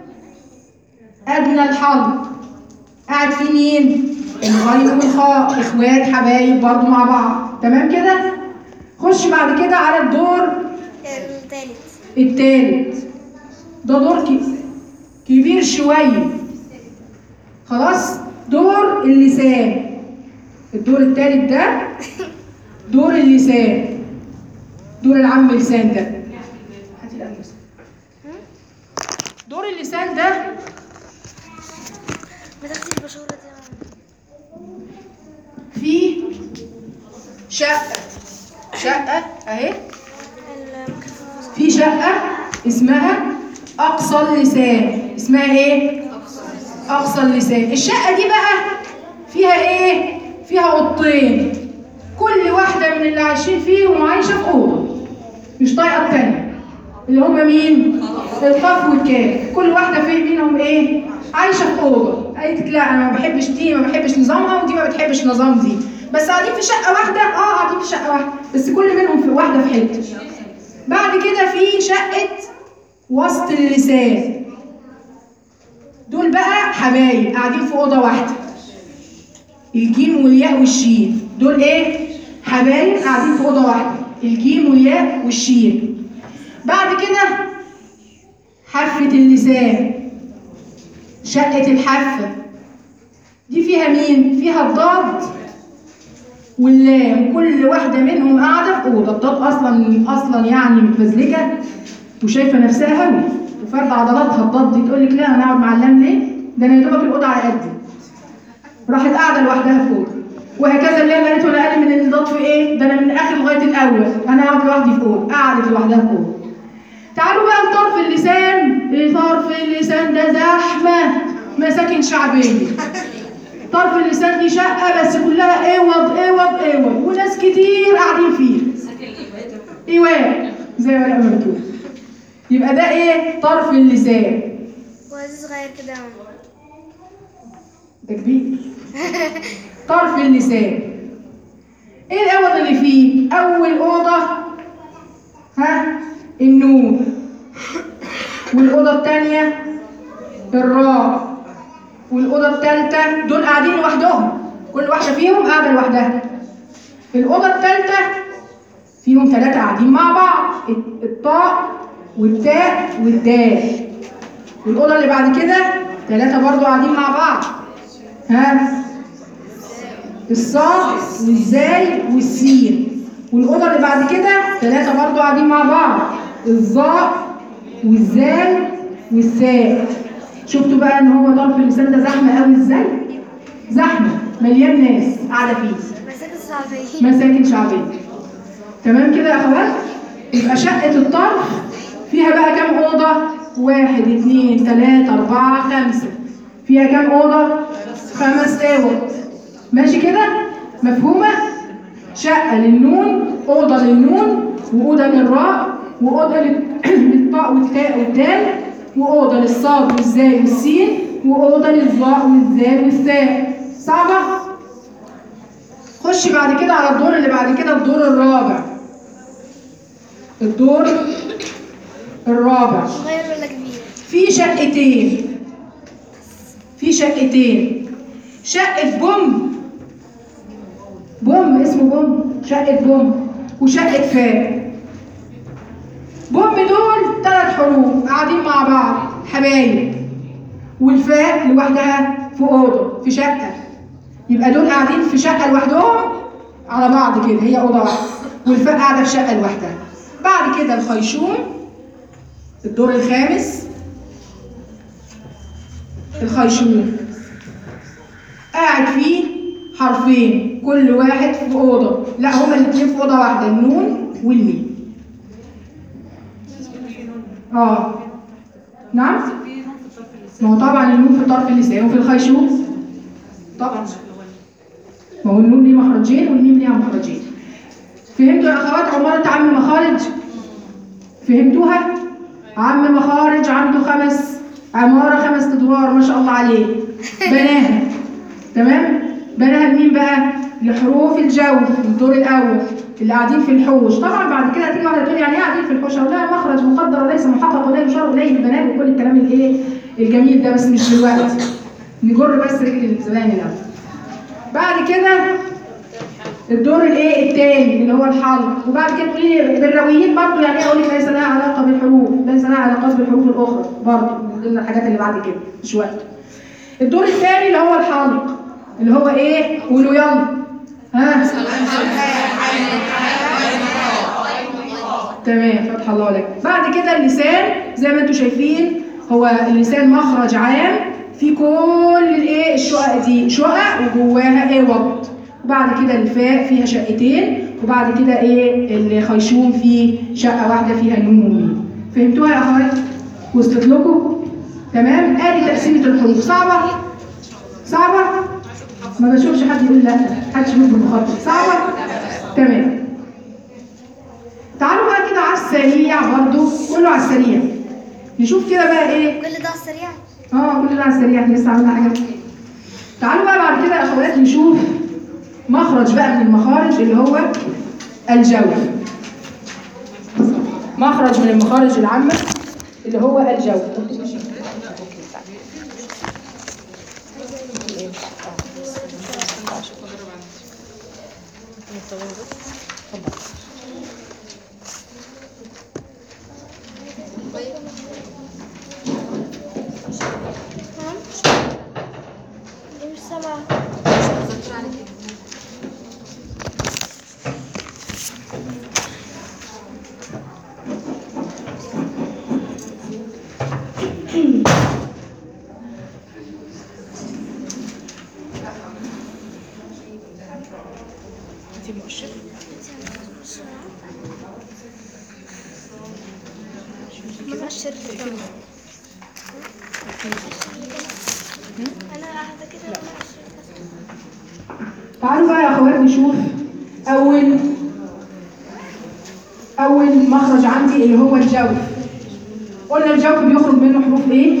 ادنى الحلق قاعد في مين الغين والخاء اخوات حبايب برضو مع بعض تمام كده خش بعد كده على الدور التالت التالت ده دور ك- كبير شوية خلاص دور اللسان الدور التالت ده دور اللسان دور العم لسان ده هاتي القلم بس. دور اللسان ده ما تاخديش البشورة دي يا ماما. فيه شقة شقة اهي الميكروفون فصل. في شقة اسمها أقصى اللسان اسمها إيه؟ أقصى اللسان الشقة دي بقى فيها إيه؟ فيها أوضتين كل واحدة من اللي عايشين فيهم عايشة في أوضة مش طايقة التانية اللي هم مين؟ القاف والكاف كل واحدة في منهم إيه؟ عايشة في أوضة قالت لك لا أنا ما بحبش دي ما بحبش نظامها ودي ما بتحبش نظام دي بس قاعدين في شقة واحدة اه قاعدين في شقة واحدة بس كل منهم في واحدة في حتة بعد كده في شقة وسط اللسان دول بقى حبايب قاعدين في أوضة واحدة الجيم والياء والشين دول ايه؟ حبايب قاعدين في أوضة واحدة الجيم والياء والشين بعد كده حافة اللسان شقة الحافة دي فيها مين؟ فيها الضاد واللام كل واحدة منهم قاعدة في أوضة الضاد أصلا أصلا يعني متفزلكة وشايفة نفسها هوي وفرد عضلاتها الضاد دي تقول لك لا أنا أقعد مع اللام ليه؟ ده أنا يا دوبك الأوضة على قدي راحت قاعدة لوحدها في أوضة وهكذا اللام قالت وأنا أقل من الضاد في إيه؟ ده أنا من الآخر لغاية الأول أنا قاعد لوحدي في أوضة قعدت لوحدها في أوضة تعالوا بقى لطرف اللسان طرف اللسان ده زحمة مساكن شعبية طرف اللسان دي شقة بس كلها اوض اوض اوض وناس كتير قاعدين فيها ايواء زي ما انا مكتوب يبقى ده ايه طرف اللسان وعزيز صغير كده يا ماما. ده كبير طرف اللسان ايه الاوض اللي فيه اول اوضه ها النون والاوضه الثانيه الراء والاوضه الثالثه دول قاعدين لوحدهم كل واحده فيهم قاعده لوحدها الاوضه الثالثه فيهم ثلاثه قاعدين مع بعض الطاء والتاء والدال والاوضه اللي بعد كده ثلاثه برضو قاعدين مع بعض ها الصاد والزاي والسين والأوضة اللي بعد كده ثلاثة برضو قاعدين مع بعض الظاء والزاي والساء شفتوا بقى ان هو طرف اللسان ده زحمة قوي ازاي؟ زحمة مليان ناس قاعدة فيه مساكن صعبين مساكن شعبية تمام كده يا اخوات يبقى شقة الطرف فيها بقى كام أوضة واحد اتنين تلاتة أربعة خمسة فيها كام أوضة خمس أوض ماشي كده مفهومة شقة للنون أوضة للنون وأوضة للراء وأوضة لل- للطاء والتاء والدال وأوضة للصاد والزاي والسين وأوضة للظاء والذال والثاء صعبة؟ خش بعد كده على الدور اللي بعد كده الدور الرابع الدور الرابع صغير ولا كبير في شقتين في شقتين شقة بوم بوم اسمه بوم شقة بوم وشقة فاء بوم دول ثلاث حروف قاعدين مع بعض حبايب والفاء لوحدها في أوضة في شقة يبقى دول قاعدين في شقة لوحدهم على بعض كده هي أوضة واحدة والفاء قاعدة في شقة لوحدها بعد كده الخيشوم الدور الخامس الخيشوم قاعد فيه حرفين كل واحد في أوضة لا هما الاتنين في أوضة واحدة النون والميم اه نعم ما هو طبعا النون في طرف اللسان وفي الخيشوم طبعا ما هو النون ليه مخرجين والميم ليها مخرجين فهمتوا يا اخوات عمارة عم مخارج فهمتوها عم مخارج عنده خمس عمارة خمس ادوار ما شاء الله عليه بناها تمام بناها لمين بقى لحروف الجوف الدور الاول اللي قاعدين في الحوش طبعا بعد كده هتيجي واحده تقول يعني ايه قاعدين في الحوش اقول لها مخرج مقدر وليس محقق ولا يشار اليه البنات وكل الكلام الايه الجميل ده بس مش دلوقتي نجر بس رجل الزبائن الاول بعد كده الدور الايه الثاني اللي هو الحلق وبعد كده تقولي لي بالرويين برضه يعني ايه اقول لك ليس لها علاقه بالحروف ليس لها علاقات بالحروف الاخرى برضه من ضمن الحاجات اللي بعد كده مش وقت الدور الثاني اللي هو الحلق اللي هو ايه قولوا يلا ها تمام فتح الله لك بعد كده اللسان زي ما انتم شايفين هو اللسان مخرج عام في كل الايه الشقق دي شقق وجواها اوض وبعد كده الفاء فيها شقتين وبعد كده ايه الخيشوم فيه شقه واحده فيها نون وميم فهمتوها يا اخوات وصلت لكم تمام ادي تقسيمه الحروف صعبه صعبه ما بشوفش حد يقول لا حدش يقول بالمخاطر صعبه تمام تعالوا بقى كده على السريع برضو كله على السريع نشوف كده بقى ايه كل ده على السريع اه كل ده على السريع احنا لسه عملنا حاجات تعالوا بقى بعد كده يا اخوات نشوف مخرج بقى من المخارج اللي هو الجوف مخرج من المخارج العامة اللي هو الجوف نعم مش سامعة مؤشر كده انا قاعده كده مؤشر تعالوا بقى يا اخوات نشوف اول اول مخرج عندي اللي هو الجوف قلنا الجوف بيخرج منه حروف ايه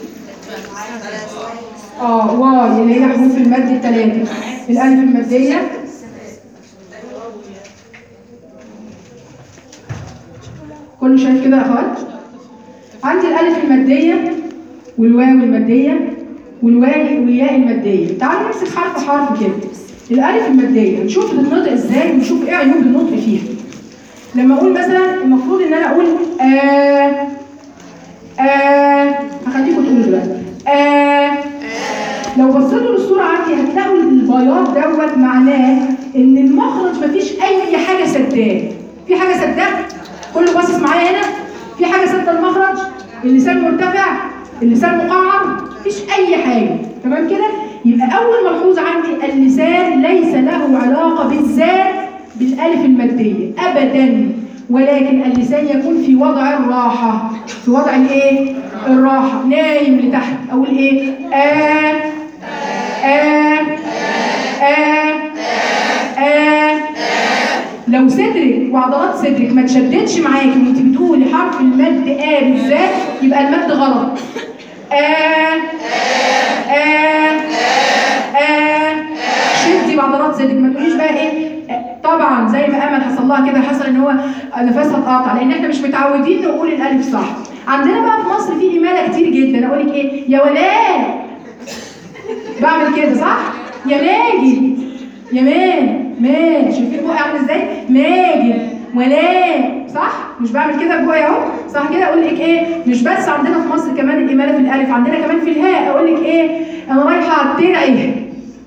اه واي اللي هي حروف المد الثلاثه الالف الماديه كله شايف كده يا اخوات عندي الالف الماديه والواو الماديه والواو والياء الماديه تعالوا نمسك حرف حرف كده الالف الماديه نشوف بتتنطق ازاي ونشوف ايه عيوب النطق فيها لما اقول مثلا المفروض ان انا اقول آه آه هخليكم تقولوا دلوقتي آه لو بصيتوا للصورة عندي هتلاقوا البياض دوت معناه ان المخرج مفيش اي حاجة سداه في حاجة سداه كله باصص معايا هنا في حاجة سد المخرج اللسان مرتفع اللسان مقعر مفيش اي حاجة تمام كده يبقى اول ملحوظة عندي اللسان ليس له علاقة بالذات بالالف المادية ابدا ولكن اللسان يكون في وضع الراحة في وضع الايه الراحة نايم لتحت اقول ايه آه آه آه آه لو صدرك وعضلات صدرك ما تشددش معاكي وانت بتقولي حرف المد آه بالذات يبقى المد غلط آه آه آه شدي بعضلات صدرك ما تقوليش بقى ايه آه، طبعا زي ما امل حصل لها كده حصل ان هو نفسها اتقطع لان احنا مش متعودين نقول الالف صح عندنا بقى في مصر في اماله كتير جدا اقول لك ايه يا ولاد بعمل كده صح يا ماجد يا مان مان شايفين بقى عامل ازاي ماجد ولا صح مش بعمل كده بقى اهو صح كده اقول لك ايه مش بس عندنا في مصر كمان الاماله في الالف عندنا كمان في الهاء اقول لك ايه انا رايحه على الطير عيه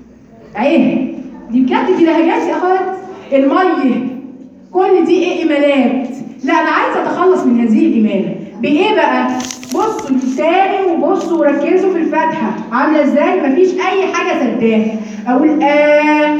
عيه دي بجد دي لهجات يا اخوات الميه كل دي ايه امالات لا انا عايزه اتخلص من هذه الاماله بايه بقى بصوا تاني وبصوا وركزوا في الفتحه عامله ازاي مفيش اي حاجه سداها اقول آه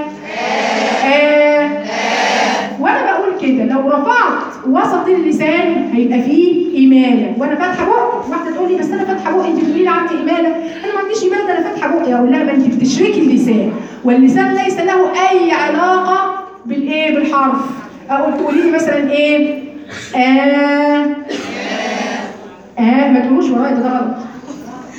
آه وانا بقول كده لو رفعت وسط اللسان هيبقى فيه اماله وانا فاتحه بقي واحده تقول لي بس انا فاتحه بقي انت بتقولي لي عندي اماله انا ما عنديش اماله ده انا فاتحه بقي اقول لها ما انت بتشركي اللسان واللسان ليس له اي علاقه بالايه بالحرف اقول تقولي لي مثلا ايه آه آه ما تقولوش ورايا ده, ده غلط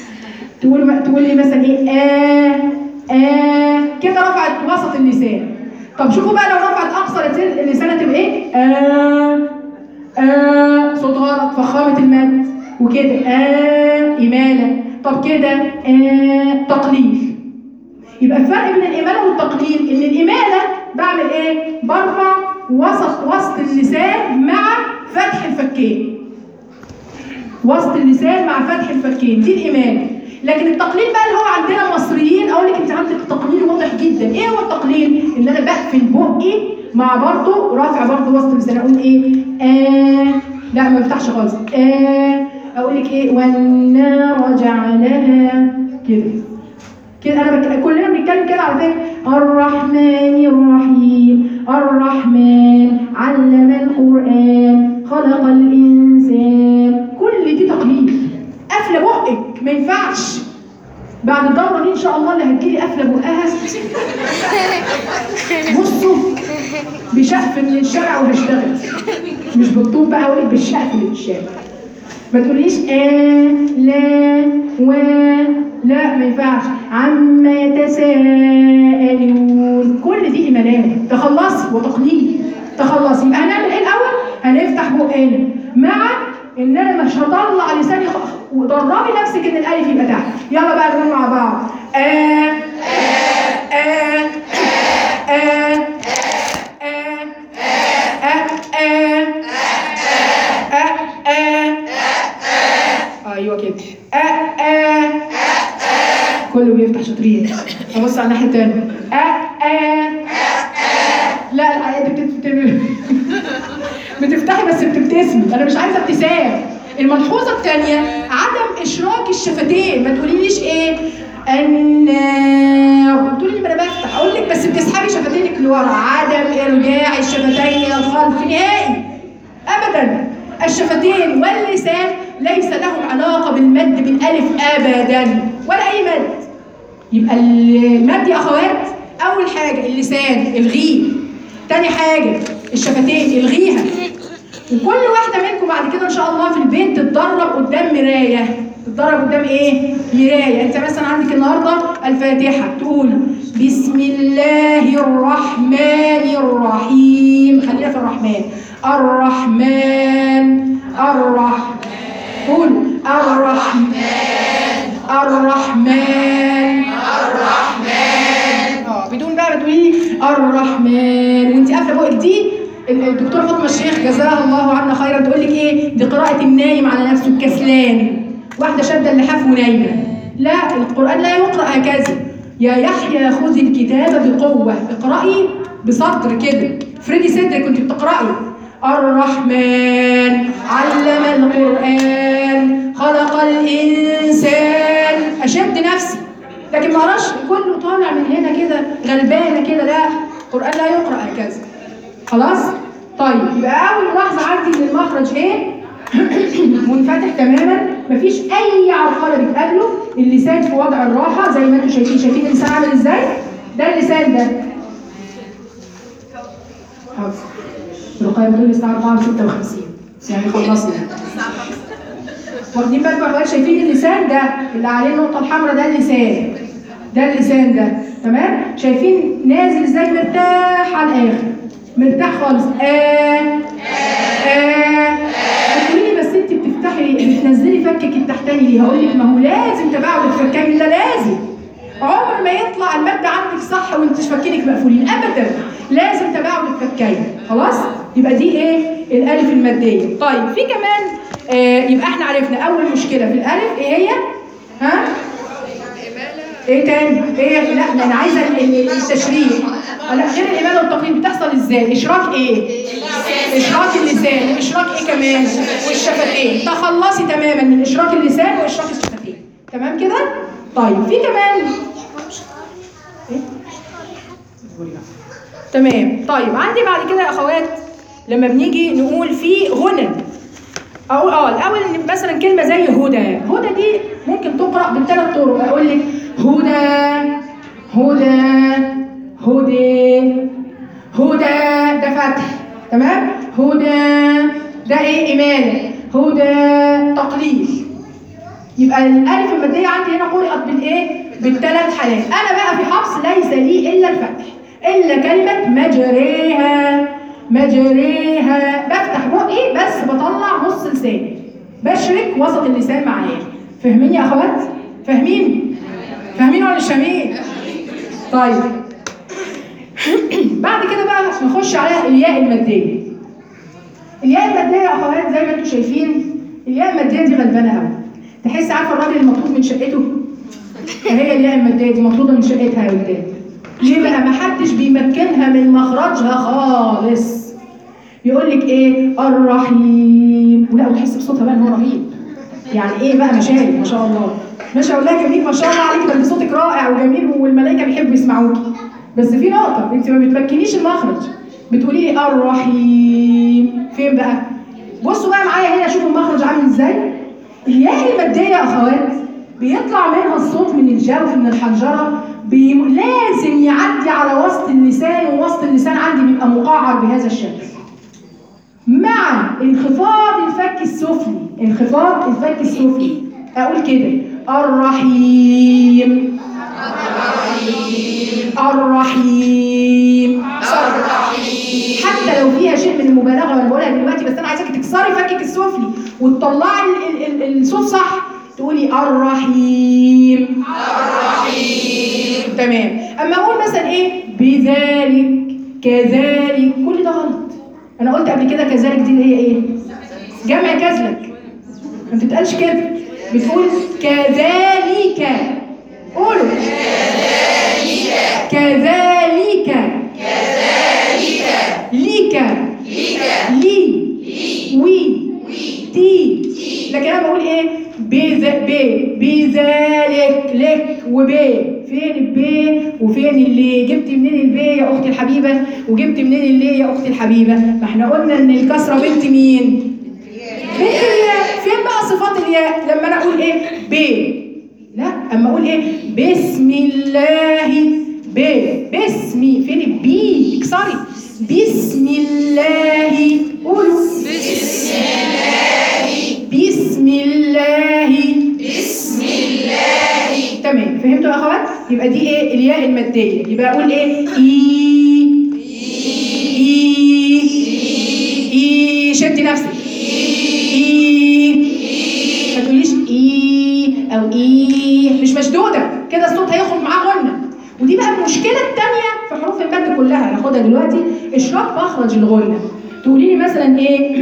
تقول تقول لي مثلا ايه آه آه كده رفعت وسط اللسان طب شوفوا بقى لو رفعت اقصى لسان- اللسان هتبقى ايه آه آه صوت غلط فخامه المد وكده آه إمالة طب كده آه تقليل يبقى الفرق بين الإمالة والتقليل إن الإمالة بعمل إيه؟ برفع وسط وسط اللسان مع فتح الفكين وسط اللسان مع فتح الفكين دي الإمالة لكن التقليل بقى اللي هو عندنا مصريين أقول لك أنت عندك تقليل واضح جدا إيه هو التقليل؟ إن أنا بقفل بقي مع برضه رافع برضه وسط اللسان أقول إيه؟ آه لا ما بفتحش خالص آه أقول لك إيه؟ والنار جعلها كده كده انا بك... كلنا بنتكلم كده على فكره الرحمن الرحيم الرحمن علم القران خلق الانسان كل دي تقليد قافله بقك ما ينفعش بعد الدوره دي ان شاء الله اللي هتجيلي قافله بقها بصوا بشقف من الشارع وهشتغل مش بالطوب بقى اقول لك بالشقف من الشارع ما تقوليش آه لا و لا ما ينفعش عما يتساءلون كل دي إيمانات تخلصي وتقليد تخلصي يبقى هنعمل ايه الأول؟ هنفتح بقنا مع ان انا مش هطلع لساني خ- ودربي نفسك ان الالف يبقى تحت يلا بقى نقول مع بعض آه آه آه آه آه آه آه آه ايوه كده آه آه كله بيفتح شاطرين ابص على الناحيه الثانيه آه آه لا لا انت بت- بت- بتفتحي بس بتبتسمي انا مش عايزه ابتسام الملحوظه الثانيه عدم اشراك الشفتين ما تقوليليش ايه النار تقولي لي ما انا بفتح اقول لك بس بتسحبي شفتينك لورا عدم ارجاع الشفتين الى الخلف نهائي ابدا الشفتين واللسان ليس لهم علاقه بالمد بالالف ابدا ولا اي مد يبقى المد يا اخوات اول حاجه اللسان الغيه تاني حاجه الشفتين الغيها وكل واحده منكم بعد كده ان شاء الله في البيت تتدرب قدام مرايه تتدرب قدام ايه مرايه انت مثلا عندك النهارده الفاتحه تقول بسم الله الرحمن الرحيم خلينا في الرحمن الرحمن الرحمن قول الرحمن الرحمن اه بدون بقى بتقولي الرحمن وانت قافله بقك دي ال- الدكتوره فاطمه الشيخ جزاها الله عنا خيرا تقول لك ايه دي قراءه النايم على نفسه الكسلان واحده شاده اللحاف ونايمه لا القران لا يقرا هكذا يا يحيى خذ الكتاب بقوه اقراي بصدر كده افردي صدرك كنت بتقراي الرحمن علم القران خلق الانسان اشد نفسي لكن ما اقراش كله طالع من هنا كده غلبانه كده لا القران لا يقرا هكذا خلاص طيب يبقى اول ملاحظه عندي ان المخرج ايه منفتح تماما مفيش اي عرقله بتقابله اللسان في وضع الراحه زي ما انتم شايفين شايفين اللسان عامل ازاي ده اللسان ده حاضر رقية بتقول الساعه 4 56 يعني خلصنا واخدين بالكم يا اخوات شايفين اللسان ده اللي عليه النقطه الحمراء ده اللسان ده اللسان ده تمام شايفين نازل ازاي مرتاح على الاخر مرتاح خالص آه آه هتقولي لي بس انت بتفتحي بتنزلي فكك التحتاني ليه هقول لك ما هو لازم تباعد الفكين ده لازم عمر ما يطلع المادة عندك صح وانت فكينك مقفولين ابدا لازم تباعد الفكين خلاص يبقى دي ايه الالف الماديه طيب في كمان آه يبقى احنا عرفنا اول مشكله في الالف ايه هي ها ايه تاني ايه لا ده انا عايزه ال- ال- التشريح لا غير الاماله والتقليد بتحصل ازاي اشراك ايه اشراك اللسان اشراك ايه كمان والشفتين تخلصي تماما من اشراك اللسان واشراك الشفتين تمام كده طيب في كمان إيه؟ تمام طيب عندي بعد كده يا اخوات لما بنيجي نقول في غنى اقول اه الاول إن مثلا كلمه زي هدى هدى دي ممكن تقرا بثلاث طرق اقول لك هدى هدى هدى هدى ده فتح تمام هدى ده ايه اماله هدى تقليل يبقى الالف الماديه عندي هنا قرات بالايه بالثلاث حالات انا بقى في حفص ليس لي الا الفتح الا كلمه مجريها مجريها بفتح بقي بس بطلع نص لساني بشرك وسط اللسان معايا فاهمين يا اخوات فاهمين فاهمين ولا مش فاهمين طيب بعد كده بقى نخش على الياء الماديه الياء الماديه يا اخوات زي ما انتم شايفين الياء الماديه دي غلبانه قوي تحس عارفه الراجل المطلوب من شقته فهي الياء الماديه دي مطلوبه من شقتها يا ولاد ليه بقى ما حدش بيمكنها من مخرجها خالص يقول لك ايه الرحيم ولا وتحس بصوتها بقى ان هو رهيب يعني ايه بقى مشاهد ما شاء الله ماشي اقول لها جميل ما شاء الله عليك ده انت صوتك رائع وجميل والملائكه بيحبوا يسمعوكي بس في نقطه انت ما بتمكنيش المخرج بتقولي لي الرحيم فين بقى بصوا بقى معايا هنا شوفوا المخرج عامل ازاي الياء الماديه يا اخوات بيطلع منها الصوت من الجوف من الحنجره بي... لازم يعدي على وسط اللسان ووسط اللسان عندي بيبقى مقعر بهذا الشكل مع انخفاض الفك السفلي انخفاض الفك السفلي اقول كده الرحيم الرحيم حتى لو فيها شيء من المبالغه وانا بقولها دلوقتي بس انا عايزاكي تكسري فكك السفلي وتطلعي ال- ال- ال- الصوت صح تقولي الرحيم الرحيم تمام اما اقول مثلا ايه بذلك كذلك كل ده غلط انا قلت قبل كده كذلك دي اللي هي ايه جمع كذلك ما بتتقالش كده بتقول كذلك قولوا كذلك كذلك ليك لي وي تي لكن انا بقول ايه بذ ب بذلك لك وب فين الب وفين اللي جبت منين الب يا اختي الحبيبه وجبت منين اللي يا اختي الحبيبه ما احنا قلنا ان الكسره بنت مين بنت الياء فين بقى صفات الياء لما انا اقول ايه ب لا اما اقول ايه بسم الله ب بسمي فين البي اكسري بسم الله قولوا بسم الله بسم الله بسم الله تمام فهمتوا يا اخوات يبقى دي ايه الياء الماديه يبقى اقول ايه اي اي اي شدي نفسك اي ما تقوليش اي او اي مش مشدوده كده الصوت هيخرج معاه غنه ودي بقى المشكله الثانيه في حروف المد كلها هناخدها دلوقتي اشراك مخرج الغنه تقولي لي مثلا ايه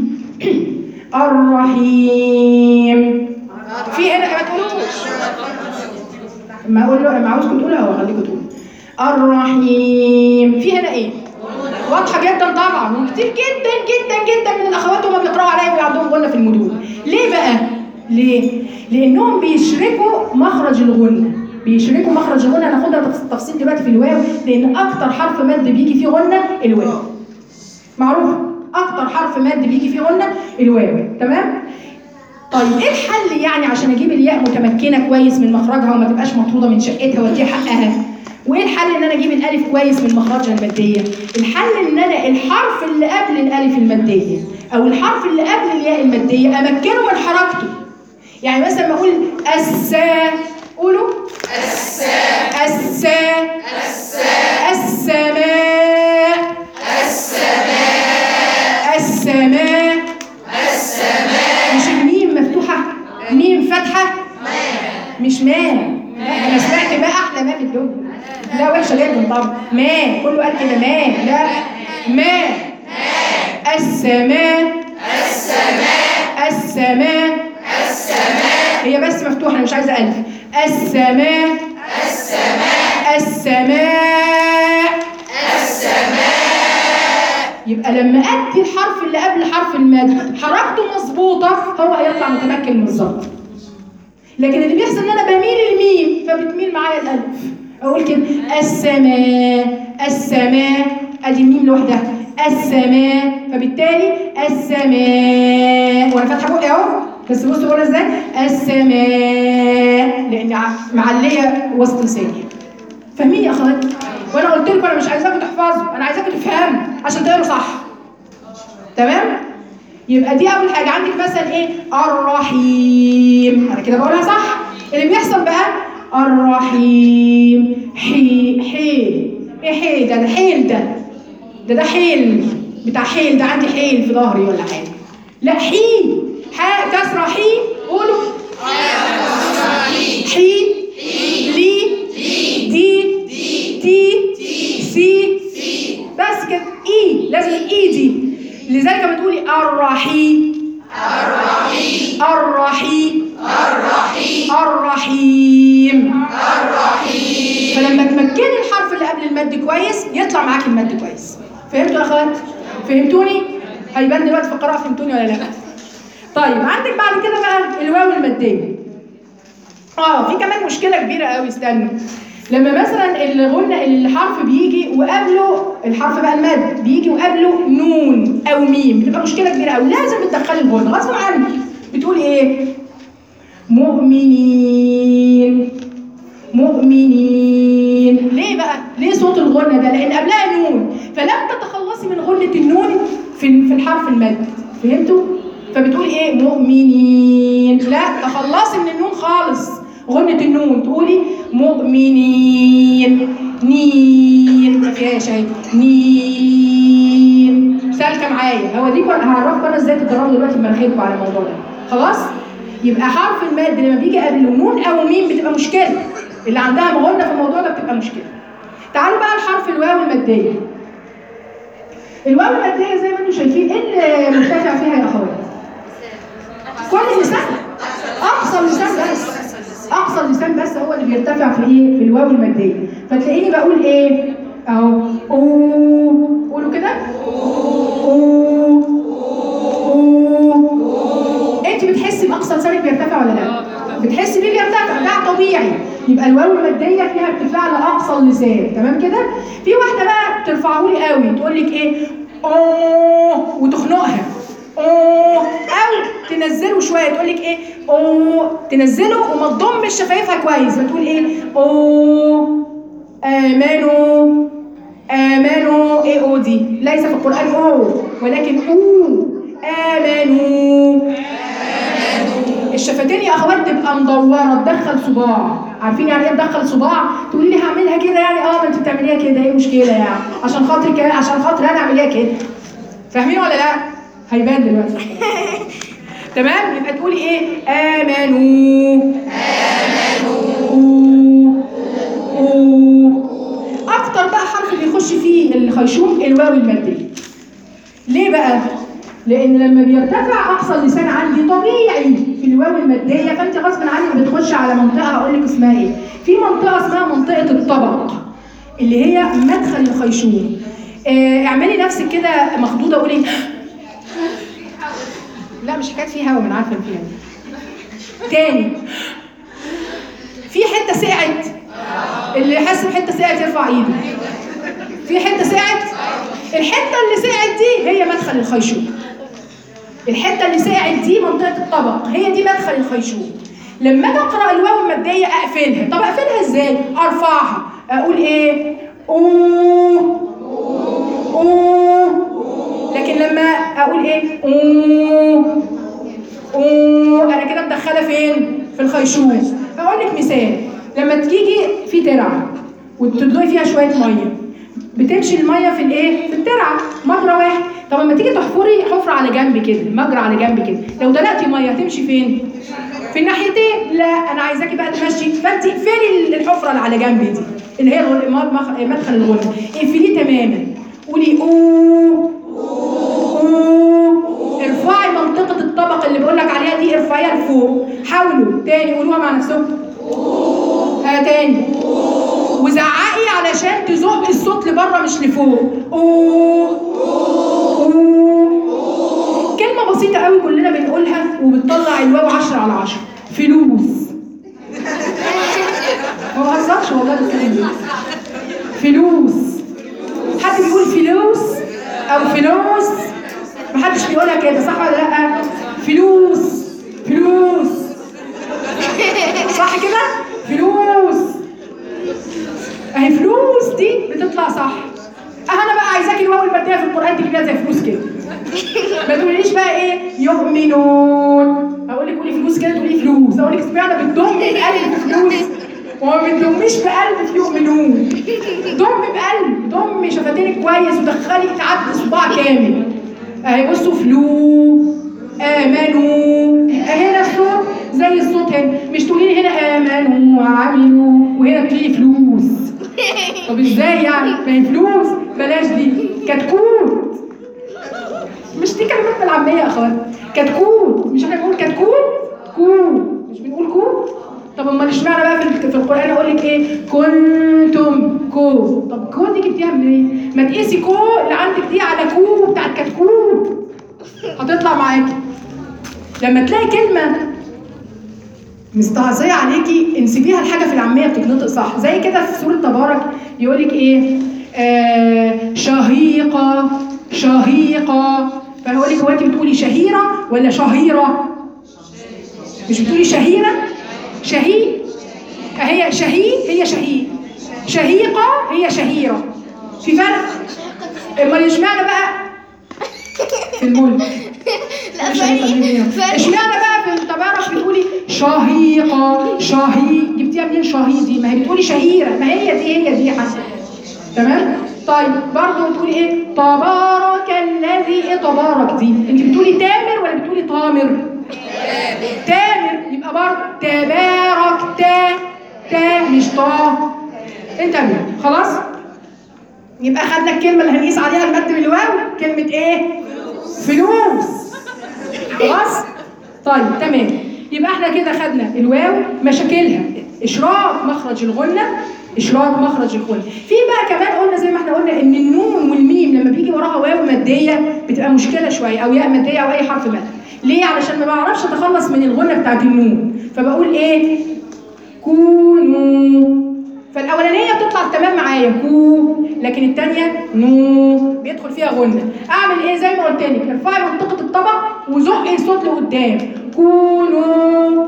الرحيم في هنا ما تقولوش ما اقول له ما عاوزكم تقولها هو خليكم تقولوا الرحيم في هنا ايه واضحه جدا طبعا وكتير جدا جدا جدا من الاخوات وهم بيقراوا عليا ويبقى عندهم غنه في المدود ليه بقى ليه لانهم بيشركوا مخرج الغنه بيشركوا مخرج الغنه هناخدها تفص- تفصيل دلوقتي في الواو لان اكتر حرف مد بيجي فيه غنه الواو معروف اكتر حرف مد بيجي فيه غنه الواو تمام طيب ايه الحل يعني عشان اجيب الياء متمكنه كويس من مخرجها وما تبقاش مطروده من شقتها واديها حقها وايه الحل ان انا اجيب الالف كويس من مخرجها الماديه الحل ان انا الحرف اللي قبل الالف الماديه او الحرف اللي قبل الياء الماديه امكنه من حركته يعني مثلا ما اقول السا قولوا السا السا السماء السماء مش الميم مفتوحة ميم فاتحة مش ما لا انا سمعت ما احلى ما في الدنيا لا وحشة جدا طبعا ما كله قال كده ما لا ما السماء السماء السماء هي بس مفتوحة انا مش عايزة الف السماء السماء السماء يبقى لما ادي الحرف اللي قبل حرف المد حركته مظبوطه هو هيطلع متمكن من الظبط لكن اللي بيحصل ان انا بميل الميم فبتميل معايا الالف اقول كده السماء السماء ادي الميم لوحدها السماء فبالتالي السماء وانا فاتحه بقي اهو بس بصوا بقولها ازاي السماء لان ع- معليه وسط لساني فاهمين يا اخوات وانا قلت لكم انا مش عايزاكم تحفظوا انا عايزاكم تفهموا عشان تقروا صح تمام يبقى دي اول حاجه عندك مثلا ايه الرحيم انا كده بقولها صح اللي بيحصل بقى الرحيم حي حي ايه حيل ده ده حيل ده ده ده حيل بتاع حيل ده عندي حيل في ظهري ولا حاجه لا حي حاء كسره حي قولوا حي لي دي تي سي بس كده اي لازم الاي دي لذلك لما تقولي الرحيم الرحيم الرحيم الرحيم فلما تمكني الحرف اللي قبل المد كويس يطلع معاك المد كويس فهمتوا يا اخوات فهمتوني هيبان دلوقتي في القراءه فهمتوني ولا لا طيب عندك بعد كده بقى الواو الماديه اه في كمان مشكله كبيره قوي استنوا لما مثلا الغنى الحرف بيجي وقبله الحرف بقى المد بيجي وقبله نون او ميم بتبقى مشكله كبيره قوي لازم تدخلي الغنى غصب عنك بتقولي ايه مؤمنين مؤمنين ليه بقى ليه صوت الغنى ده لان قبلها نون فلم تتخلصي من غنة النون في في الحرف المد فهمتوا فبتقولي ايه مؤمنين لا تخلصي من النون خالص غنة النون تقولي مؤمنين نين ما فيهاش اهي نين سالكه معايا هوريكم هعرفكم انا ازاي تتدربوا دلوقتي بمناخيركم على الموضوع ده خلاص يبقى حرف المد لما بيجي قبله نون او ميم بتبقى مشكله اللي عندها مغنى في الموضوع ده بتبقى مشكله تعالوا بقى لحرف الواو الماديه الواو الماديه زي ما انتم شايفين ايه اللي مرتفع فيها يا اخوات كل اللسان اقصى اللسان بس اقصى اللسان بس هو اللي بيرتفع في ايه في الواو الماديه فتلاقيني بقول ايه اهو او قولوا كده او او انت بتحسي باقصى لسانك بيرتفع ولا لا بتحسي بيه بيرتفع ده طبيعي يبقى الواو الماديه فيها ارتفاع لاقصى اللسان تمام كده في واحده بقى ترفعه لي قوي تقول لك ايه اوه وتخنقها اوه او تنزله شويه تقول لك ايه اوه تنزله وما تضمش شفايفها كويس بتقول ايه اوه امنوا امنوا ايه او دي ليس في القران او ولكن او امنوا الشفتين يا اخوات تبقى مدوره تدخل صباع عارفين يعني ايه تدخل صباع تقولي لي هعملها كده يعني اه ما انت بتعمليها كده ايه المشكله يعني عشان خاطري كده عشان خاطري انا اعمليها كده فاهمين ولا لا هيبان دلوقتي تمام يبقى تقولي ايه امنوا امنوا اكتر بقى حرف اللي يخش فيه الخيشوم الواو الماديه ليه بقى لان لما بيرتفع اقصى اللسان عندي طبيعي في الواو الماديه فانت غصب عنك بتخش على منطقه هقول لك اسمها ايه في منطقه اسمها منطقه الطبق اللي هي مدخل الخيشوم آه، اعملي نفسك كده مخضوضه قولي لا مش حكايه فيها هوا ما انا عارفه إن فيها تاني في حته سقعت اللي يحس بحته سقعت يرفع ايده في حته سقعت الحته اللي سقعت دي هي مدخل الخيشوم الحته اللي سقعت دي منطقه الطبق هي دي مدخل الخيشوم لما اجي اقرا الواو الماديه اقفلها طب اقفلها ازاي ارفعها اقول ايه اوه اوه لكن لما اقول ايه اوه اوه انا كده مدخله فين في الخيشوم اقول لك مثال لما تيجي في ترعه وتدلقي فيها شويه ميه بتمشي الميه في الايه في الترعه مجرى واحد طب لما تيجي تحفري حفره على جنب كده مجرى على جنب كده لو دلقتي ميه هتمشي فين في الناحيتين لا انا عايزاكي بقى تمشي فانت اقفلي الحفره اللي على جنب دي اللي هي الغل- مخ- مدخل الغنى اقفليه تماما قولي اوه اوه ارفعي منطقه الطبق اللي بقول لك عليها دي ارفعيها لفوق حاولوا تاني قولوها مع نفسكم ها تاني وزعقي علشان تزق الصوت لبره مش لفوق اوه اوه كلمة بسيطة قوي كلنا بنقولها وبتطلع الواو 10 على 10 فلوس ما بهزرش والله بالكلام ده فلوس حد بيقول فلوس او فلوس محدش بيقولها كده صح ولا لا فلوس فلوس صح كده فلوس اهي فلوس دي بتطلع صح اه انا بقى عايزاكي الواو الماديه في القران تجيبيها زي فلوس كده ما تقوليش بقى ايه يؤمنون اقول لك قولي فلوس كده تقولي فلوس اقول لك اشمعنى بتضمي الالف في فلوس وما بتضميش بقلب يؤمنون ضم بقلب ضم شفتينك كويس ودخلي تعبي صباع كامل اهي بصوا فلو امنوا هنا الصوت زي الصوت هنا مش تقولي لي هنا امنوا وعملوا وهنا بتقولي فلوس طب ازاي يعني ما هي فلوس بلاش دي كتكوت مش دي كلمات العاميه يا اخوان كتكوت مش احنا بنقول كتكوت كو مش بنقول كو طب امال اشمعنى بقى في في القران اقول لك ايه كنتم كو طب كو دي جبتيها منين ما تقيسي كو اللي عندك دي على كو بتاعت كتكوت هتطلع معاكي لما تلاقي كلمه مستعصيه عليكي انسبيها الحاجه في العاميه بتتنطق صح زي كده في سوره تبارك يقول لك ايه آه شهيقه شهيقه فهقول لك هو انت بتقولي شهيره ولا شهيره مش بتقولي شهيره شهي هي شهي هي شهي شهيقه هي شهيره في فرق امال اشمعنى بقى في الملك لا مش عارفة ليه. فرق فرق اشمعنى بقى في التبارك بتقولي شهيقة شهي جبتيها منين شهي دي ما هي بتقولي شهيرة ما هي دي هي دي حسن تمام طيب برضه بتقولي ايه تبارك الذي ايه تبارك دي انت بتقولي تامر ولا بتقولي تامر تامر يبقى برضه تبارك تا تا مش طا انت مين خلاص يبقى خدنا الكلمه اللي هنقيس عليها المد بالواو كلمه ايه فلوس خلاص طيب تمام يبقى احنا كده خدنا الواو مشاكلها اشراق مخرج الغنه اشراق مخرج الغنه في بقى كمان قلنا زي ما احنا قلنا ان النون والميم لما بيجي وراها واو ماديه بتبقى مشكله شويه او ياء ماديه او اي حرف مادي ليه علشان ما بعرفش اتخلص من الغنه بتاعت النون فبقول ايه كونوا فالاولانيه بتطلع تمام معايا كو لكن الثانيه نو بيدخل فيها غنه اعمل ايه زي ما قلت لك ارفعي منطقه الطبق وزقي الصوت لقدام كونوا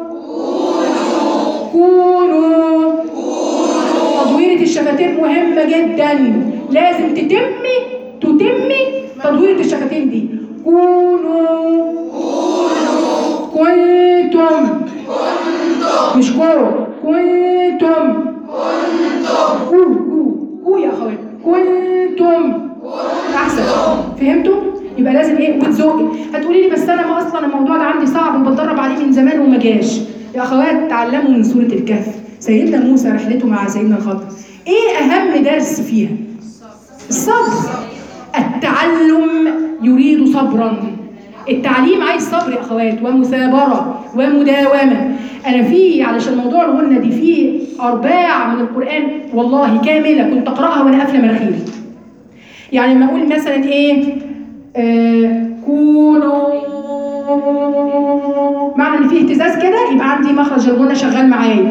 كونوا تدويره الشفتين مهمه جدا لازم تتمي تتمي تدويره الشفتين دي كونوا كنتم مش كو كنتم كو كو كو يا اخوات كنتم احسن فهمتوا يبقى لازم ايه وتزقي هتقولي لي بس انا ما اصلا الموضوع ده عندي صعب وبتدرب عليه من زمان وما جاش يا اخوات تعلموا من سوره الكهف سيدنا موسى رحلته مع سيدنا الخضر ايه اهم درس فيها الصبر التعلم يريد صبرا التعليم عايز صبر يا اخوات ومثابره ومداومه انا في علشان موضوع الغنه دي في ارباع من القران والله كامله كنت اقراها وانا قافله مناخيري يعني لما اقول مثلا ايه آه كونوا معنى ان في اهتزاز كده يبقى عندي مخرج الغنه شغال معايا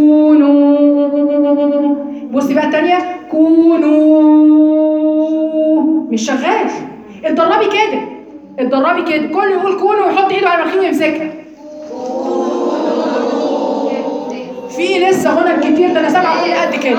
كونوا بصي بقى الثانيه كونوا مش شغال اتدربي كده اتدربي كده كل يقول كونوا ويحط ايده على مناخيره ويمسكها في لسه غنى كتير ده انا سامعه غنى قد كده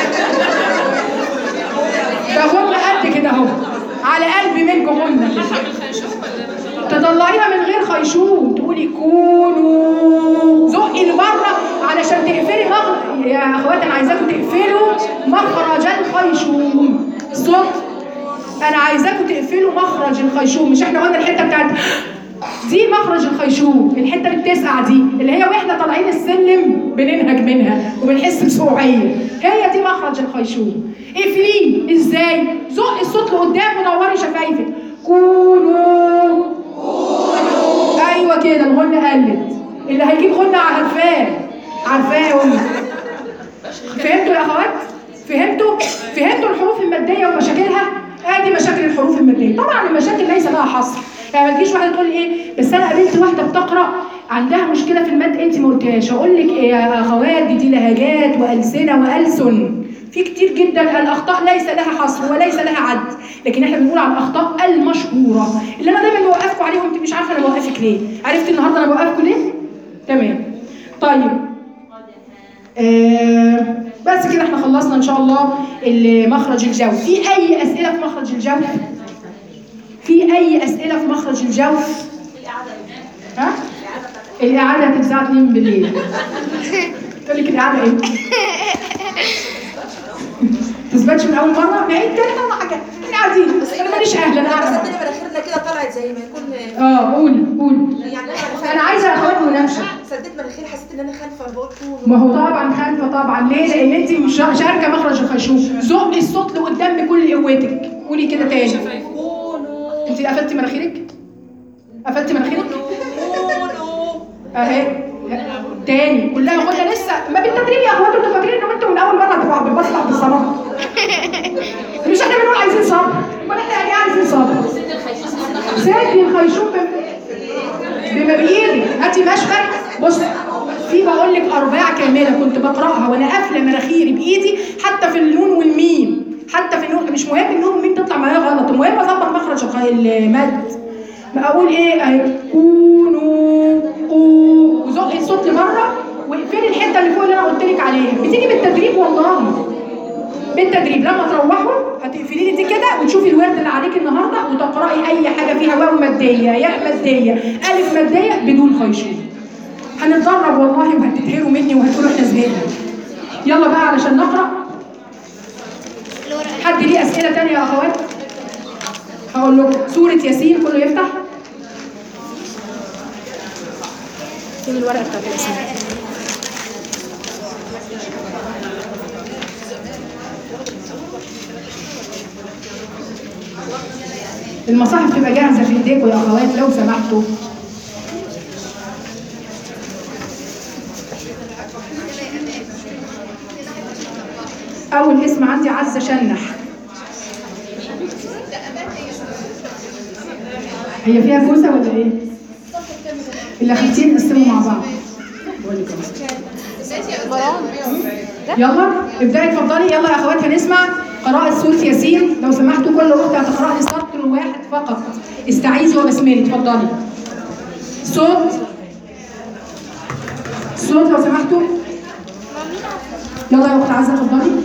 ده غنى قد كده اهو على قلبي منكم غنى تطلعيها من غير خيشوم تقولي كونوا زقي لبره علشان تقفلي مخرج يا اخوات انا عايزاكم تقفلوا مخرج الخيشوم الصوت انا عايزاكم تقفلوا مخرج الخيشوم مش احنا قلنا الحته بتاعت دي مخرج الخيشوم الحته اللي بتسقع دي اللي هي واحنا طالعين السلم بننهج منها وبنحس بسقوعيه هي دي مخرج الخيشوم اقفليه ازاي زق الصوت لقدام ونوري شفايفك كونوا ايوه كده الغنه قلت اللي هيجيب غنه عارفاه عارفاه يا امي فهمتوا يا اخوات فهمتوا فهمتوا الحروف الماديه ومشاكلها ادي مشاكل الحروف الماديه طبعا المشاكل ليس لها حصر يعني ما تجيش واحده تقول لي ايه بس انا قابلت واحده بتقرا عندها مشكله في المد انت ما قلتهاش اقول لك ايه يا اخوات دي, دي لهجات والسنه والسن في كتير جدا الاخطاء ليس لها حصر وليس لها عد لكن احنا بنقول على الاخطاء المشهوره اللي انا دايما بوقفكم عليهم انت مش عارفه انا بوقفك ليه عرفت النهارده انا بوقفكم ليه تمام طيب آه بس كده احنا خلصنا ان شاء الله مخرج الجوف في اي اسئله في مخرج الجوف في اي اسئله في مخرج الجوف ها الاعاده هتتذاع 2 بالليل تقول لي كده قاعده ايه؟ تثبتش من اول مره نعيد تاني طلع حاجه احنا قاعدين انا ماليش اهل انا بس قاعده الدنيا مناخيرنا كده طلعت زي ما يكون اه قولي قولي يعني انا انا عايزه اخوات مناقشه سديت مناخيري حسيت ان انا خانفه انا بقول كونوا ما هو طبعا خالفه طبعا ليه؟ لان انت مش شاركه مخرج الخيشوم زقي الصوت لقدام بكل قوتك قولي كده تاني كونوا انت قفلتي مناخيرك؟ قفلتي مناخيرك؟ كونوا اهي تاني كلها خدها لسه ما بالتدريب يا اخواتي انتوا فاكرين ان انتوا من اول مره هتبقوا بتبصوا في الصلاه مش احنا بنقول عايزين صبر امال احنا يعني إيه عايزين صبر سادي الخيشوم بم- بما بايدي هاتي مشفى بص في بقول لك ارباع كامله كنت بقراها وانا قافله مناخيري بايدي حتى في النون والميم حتى في النون مش مهم النون والميم تطلع معايا غلط المهم اظبط مخرج الخ- المد ما اقول ايه اهي كونوا قو وزقي الصوت لبره واقفلي الحته اللي فوق اللي انا قلت لك عليها بتيجي بالتدريب والله بالتدريب لما تروحوا هتقفلي لي دي كده وتشوفي الورد اللي عليك النهارده وتقراي اي حاجه فيها واو ماديه ياء ماديه الف ماديه بدون خيشوم هنتدرب والله وهتتهروا مني وهتقولوا احنا زهقنا يلا بقى علشان نقرا الورقة حد ليه اسئله تانية يا اخوات هقول لكم سوره ياسين كله يفتح فين الورقه بتاعت ياسين المصاحف تبقى جاهزه في ايديكم يا اخوات لو سمحتوا اول اسم عندي عزه شنح هي فيها كوسه ولا ايه اللي خدتين نقسموا مع بعض بقول لك أهو. يلا ابداي اتفضلي يلا يا اخوات هنسمع قراءة سورة ياسين لو سمحتوا كل اخت هتقرا لي سطر واحد فقط استعيذي وبسملي اتفضلي صوت صوت لو سمحتوا يلا يا اخت عزه اتفضلي